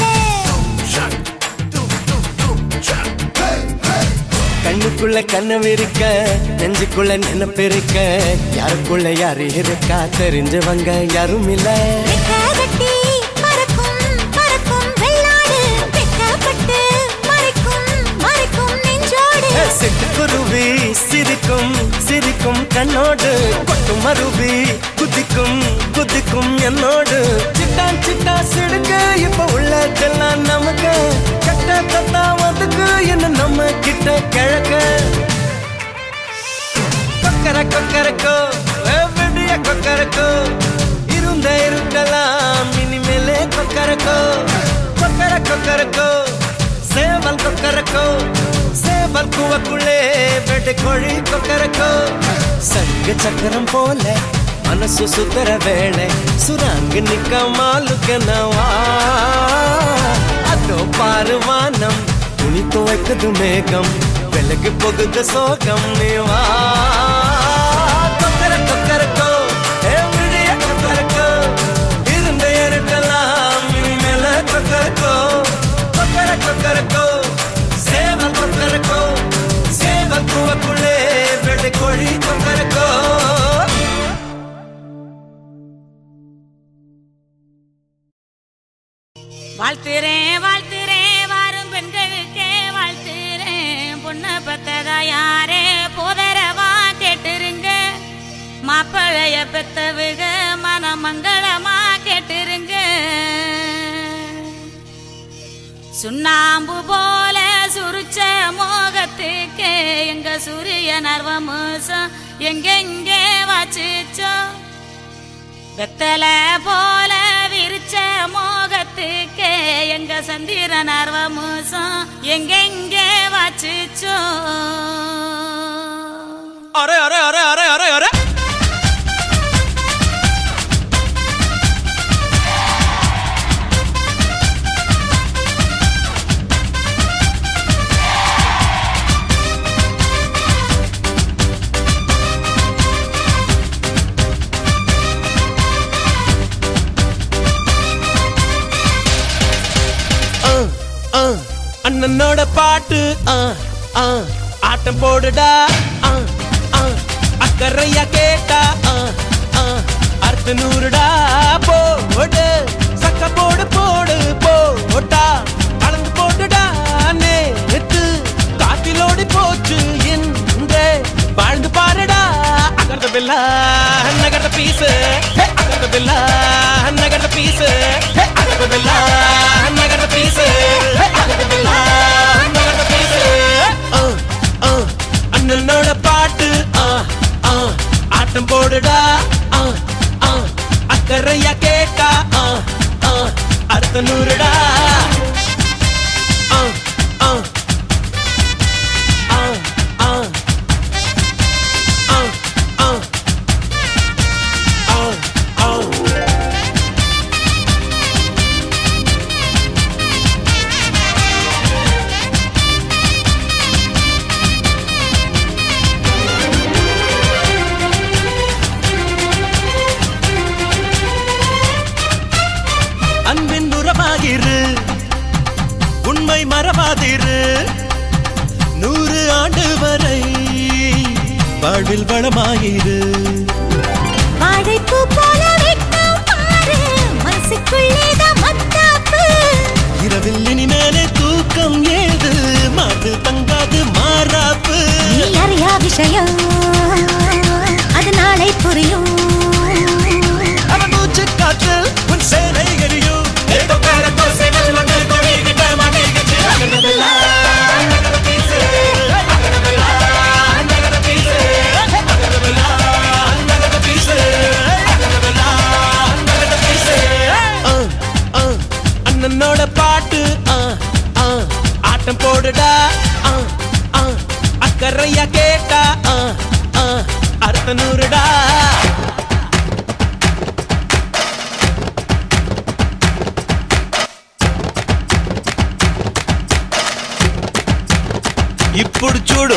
கண்ணுக்குள்ள கண்ணம் இருக்க நெஞ்சுக்குள்ள நினைப்பு இருக்க யாருக்குள்ள யாரு இருக்கா தெரிஞ்சவங்க யாரும் இல்ல ரெக்க கட்டி பறக்கும் பறக்கும் வெள்ளாடு வெக்கப்பட்டு மறைக்கும் மறைக்கும் நெஞ்சோடு சிட்டுக்குருவி சிரிக்கும் சிரிக்கும் கண்ணோடு கொட்டும் மருவி குதிக்கும் குதிக்கும் என்னோடு சிட்டான் சிட்டா சிடுக்க இப்ப உள்ளதெல்லாம் நமக்கு கட்ட தத்தா வந்துக்கு என்ன நம்ம கிட்ட கிழக்க கொக்கர கொக்கரக்கோ விடிய கொக்கரக்கோ இருந்த இருட்டலாம் இனிமேலே கொக்கரக்கோ கொக்கர கொக்கரக்கோ சேவல் கொக்கரக்கோ சேவல் கூவக்குள்ளே வெட்டு கோழி கொக்கரக்கோ சங்க சக்கரம் போல மனசு சுத்தர வேளை சுராங்கு நிக்க மாலுக்கனவா அதோ பாருவானம் துணி துவைக்குது மேகம் விலகு போகுது சோகம் நீவா கொக்கர கொக்கரக்கோ ஏ விழிய கொக்கரக்கோ இருந்த இருக்கலாம் இனிமேல கொக்கரக்கோ கொக்கர கொக்கரக்கோ சேவல் கொக்கரக்கோ சேவல் கூவக்குள்ளே வெள்ளை கோழி கொக்கரக்கோ வாழ்த்துறேன் வாழ்த்துறேன் வாரும் பெண்களுக்கே வாழ்த்துறேன் பொண்ணை பெத்ததா யாரே போதரவா கேட்டுருங்க மாப்பிளைய பெத்தவுக மனமங்களமா கேட்டுருங்க சுண்ணாம்பு போல சுருச்ச மோகத்துக்கு எங்க சூரிய நர்வமுசம் எங்கெங்கே வாச்சிச்சோ வெத்தல போல விரிச்ச மோகத்துக்கு எங்க சந்திர நர்வமுசம் எங்கெங்கே வாச்சிச்சோ அரே அரே அரே அரே அரே அரே அண்ணனோட பாட்டு ஆ, ஆ, ஆட்டம் போடுடா ஆ, ஆ, அக்கறையா கேட்டா ஆ, ஆ, அர்த்த நூறுடா போடு சக்க போடு போடு போட்டா அளந்து போட்டுடா நேத்து காத்திலோடி போச்சு இந்த வாழ்ந்து பாருடா அகர்த பில்லா நகர்த பீஸ் அகர்த பில்லா நகர்த பீஸ் அகர்த பில்லா நகர்த பீஸ் அகர்த பில்லா நகர்த பீஸ் அண்ணனோட பாட்டு ஆ, ஆ, ஆட்டம் போடுடா ஆ, ஆ, அக்கறையா கேட்டா ஆ, ஆ, அர்த்த நூறுடா ஆ, ஆ, ஆ, ஆ, ஆ, ஆ, ஆ, ஆ. அன்பின் உறவாகிரு உண்மை மறவாதிரு நூறு ஆண்டு வரை வாழ்வில் வளமாயிரு வாழைப்பூ போல வெட்கம் பாரு மனசுக்குள்ளேதான் மத்தாப்பு இரவில் இனிமேலே தூக்கம் ஏது மாது தங்காது மாறாப்பு நீ அறியா விஷயம் அது நாளை புரியும் அவன் மூச்சு காற்று உன் சேனை எரியும் ஏதோ காரத்தோ சேவல் வந்து கொடிகிட்ட மாட்டேங்குச்சு அகனதெல்லா நகர பீசு அகனதெல்லா நகர பீசு அகனதெல்லா நகர பீசு அகனதெல்லா நகர பீசு அண்ணனோட பாட்டு ஆ, ஆ, ஆட்டம் போடுடா ஆ, ஆ, அக்கறையா கேட்டா ஆ, ஆ, அர்த்த நூறுடா ఇప్పుడు చూడు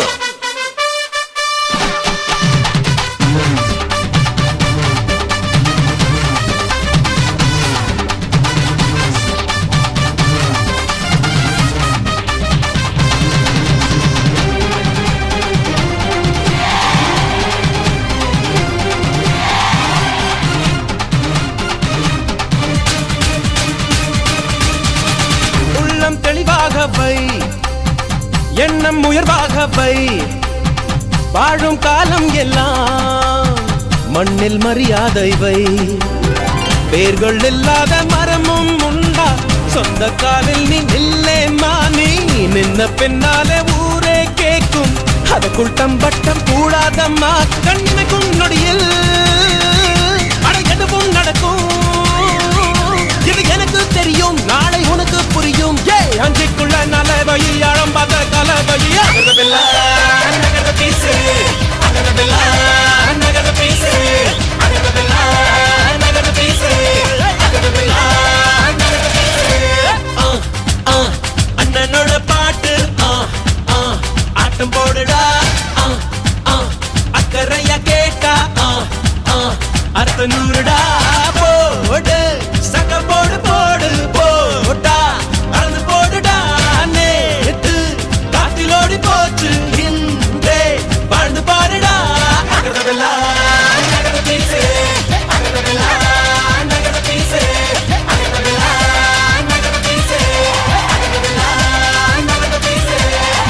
உள்ளம் தெளிவாக வை எண்ணம் உயர்வாக வை வாழும் காலம் எல்லாம் மண்ணில் மரியாதை வை வேர்கள் இல்லாத மரமும் உண்டா சொந்த காலில் நீ நில்லே மானி நின்ன பின்னாலே ஊரே கேக்கும் அதற்குள் தம்பட்டம் கூடாதம்மா கண்ணிமைக்கும் நொடியில் அட எதுவும் நடக்கும் இது எனக்கு தெரியும் நாளை உனக்கு புரியும் ஏ அஞ்சுக்குள்ள நலவை ஆழம் பார்த்த கலவை அகரபில்லா நகர பீசு அகரபில்லா நகர பீசு அகரபில்லா நகர பீசு அகரபில்லா நகர பீசு ஆ ஆ அண்ணனோட பாட்டு ஆ ஆ ஆட்டம் போடுடா ஆ ஆ அக்கறையா கேட்டா ஆ ஆ அர்த்த நூறுடா போடு சக்க போடு போடு போட்டா அளந்து போடுடா நேத்து காத்திலோடி போச்சு இன்றே வாழ்ந்து பாருடா அகரதெல்லா நகர பீசு அகரதெல்லா நகர பீசு அகரதெல்லா நகர பீசு அகரதெல்லா நகர பீசு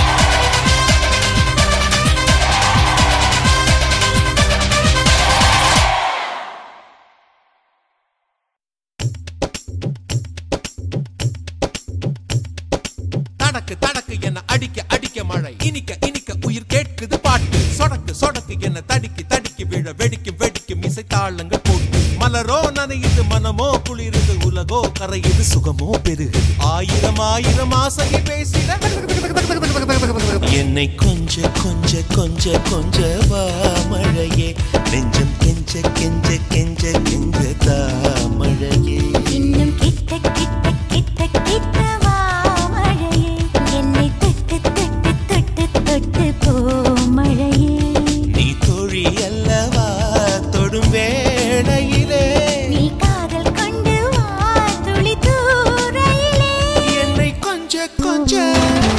தடக்கு தடக்கு என்ன அடிக்க அடிக்க மழை இனிக்க இனிக்க உயிர் கேட்குது பாட்டு சொடக்கு சொடக்கு என்ன தடிக்கி தடிக்கி விழ வெடிக்கும் வெடிக்கும் இசை தாளங்கள் போட்டு மலரோ நனையுது மனமோ குளிருது உலகோ கரையுது சுகமோ பெருகுது ஆயிரம் ஆயிரம் ஆசையை பேசிட என்னை கொஞ்ச கொஞ்ச கொஞ்ச கொஞ்ச வா மழையே நெஞ்சம் கெஞ்ச கெஞ்ச கெஞ்ச கெஞ்ச தா மழையே இன்னும் கிட்ட கிட்ட கிட்ட கிட்ட வா மழையே என்னை தொட்டு தொட்டு தொட்டு தொட்டு போ மழையே நீ தோழி அல்லவா தொடும் வேளையிலே நீ காதல் கொண்டு வா துளி தூரையிலே என்னை கொஞ்ச கொஞ்ச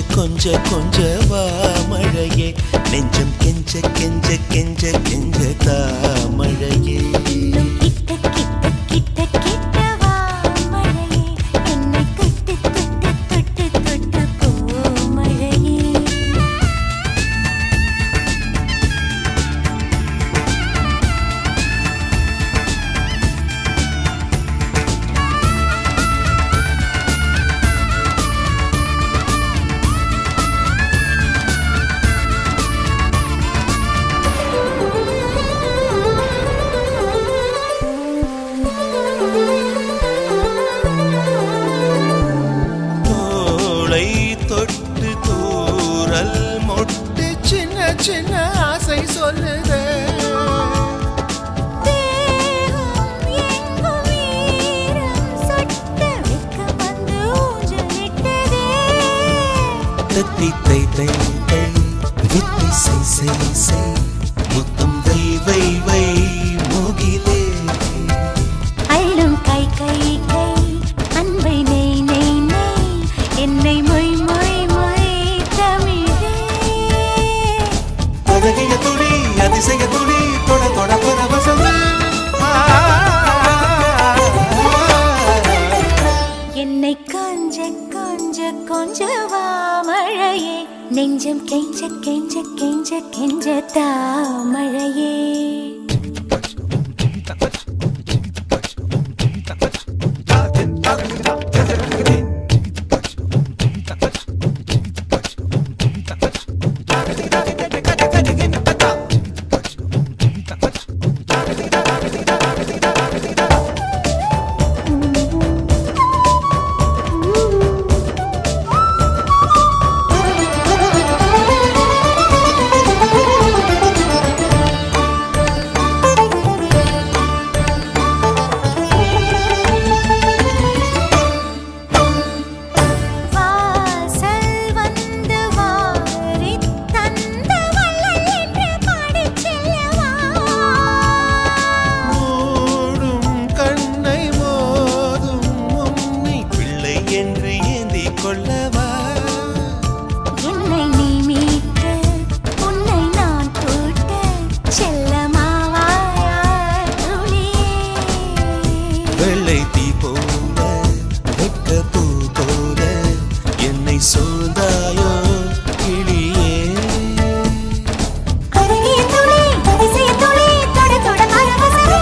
கொஞ்ச கொஞ்ச வா மழையே நெஞ்சம் கெஞ்ச கெஞ்ச கெஞ்ச கெஞ்ச தா மழையே இன்னும் கிட்ட கிட்ட கிட்ட கிட்ட வா மழையே என்னை தொட்டு தொட்டு தொட்டு தொட்டு போ மழையே தோளை தொட்டு தூரல் மொட்டு சின்ன சின்ன ஆசை சொல்லுதே தேகம் எங்கும் ஈரம் சொட்ட வெட்கம் வந்து ஊஞ்சலிட்டதே தத்தி தை தை தை வித்தை சை சை சை முத்தம் வை வை வை மூகிலே அள்ளும் கை கை கை அன்பை நெய் நெய் நெய் என்னை மொய் மொய் மொய் தமிழே அழகிய துளி அதிசய துளி தொட தொட பரவசமே என்னை கொஞ்ச கொஞ்ச கொஞ்ச வா மழையே நெஞ்சம் கெஞ்ச கெஞ்ச கெஞ்ச கெஞ்ச தா மழையே வாசல் வந்து வாரித் தந்த வள்ளல் என்று பாடிச் செல்லவா மூடும் கண்ணை மோதும் உன்னை பிள்ளை என்று ஏந்தி கொள்ளவா என்னை நீ மீட்ட உன்னை நான் கூட்ட செல்லமாவாயா துளியே வெள்ளை தீ போல வெட்ட பூ போல என்னை சூழ்ந்தாயோ கிளியே அழகிய துளி அதிசய துளி தொட தொட பரவசமே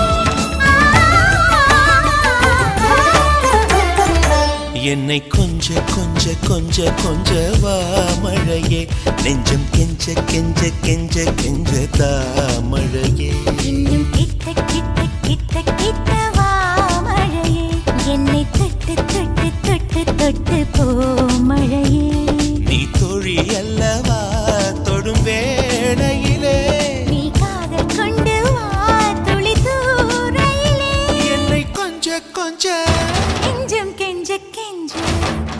என்னை கொஞ்ச கொஞ்ச கொஞ்ச கொஞ்ச வா மழையே நெஞ்சம் கெஞ்ச கெஞ்ச கெஞ்ச கெஞ்ச தா மழையே இன்னும் கிட்ட கிட்ட கிட்ட கிட்ட வா மழையே என்னை தொட்டு தொட்டு தொட்டு தொட்டு போ மழையே நீ தோழி அல்லவா தொடும் வேளையிலே நீ காதல் கொண்டு வா துளி தூரையிலே என்னை கொஞ்ச கொஞ்ச கெஞ்சம் கெஞ்ச கெஞ்ச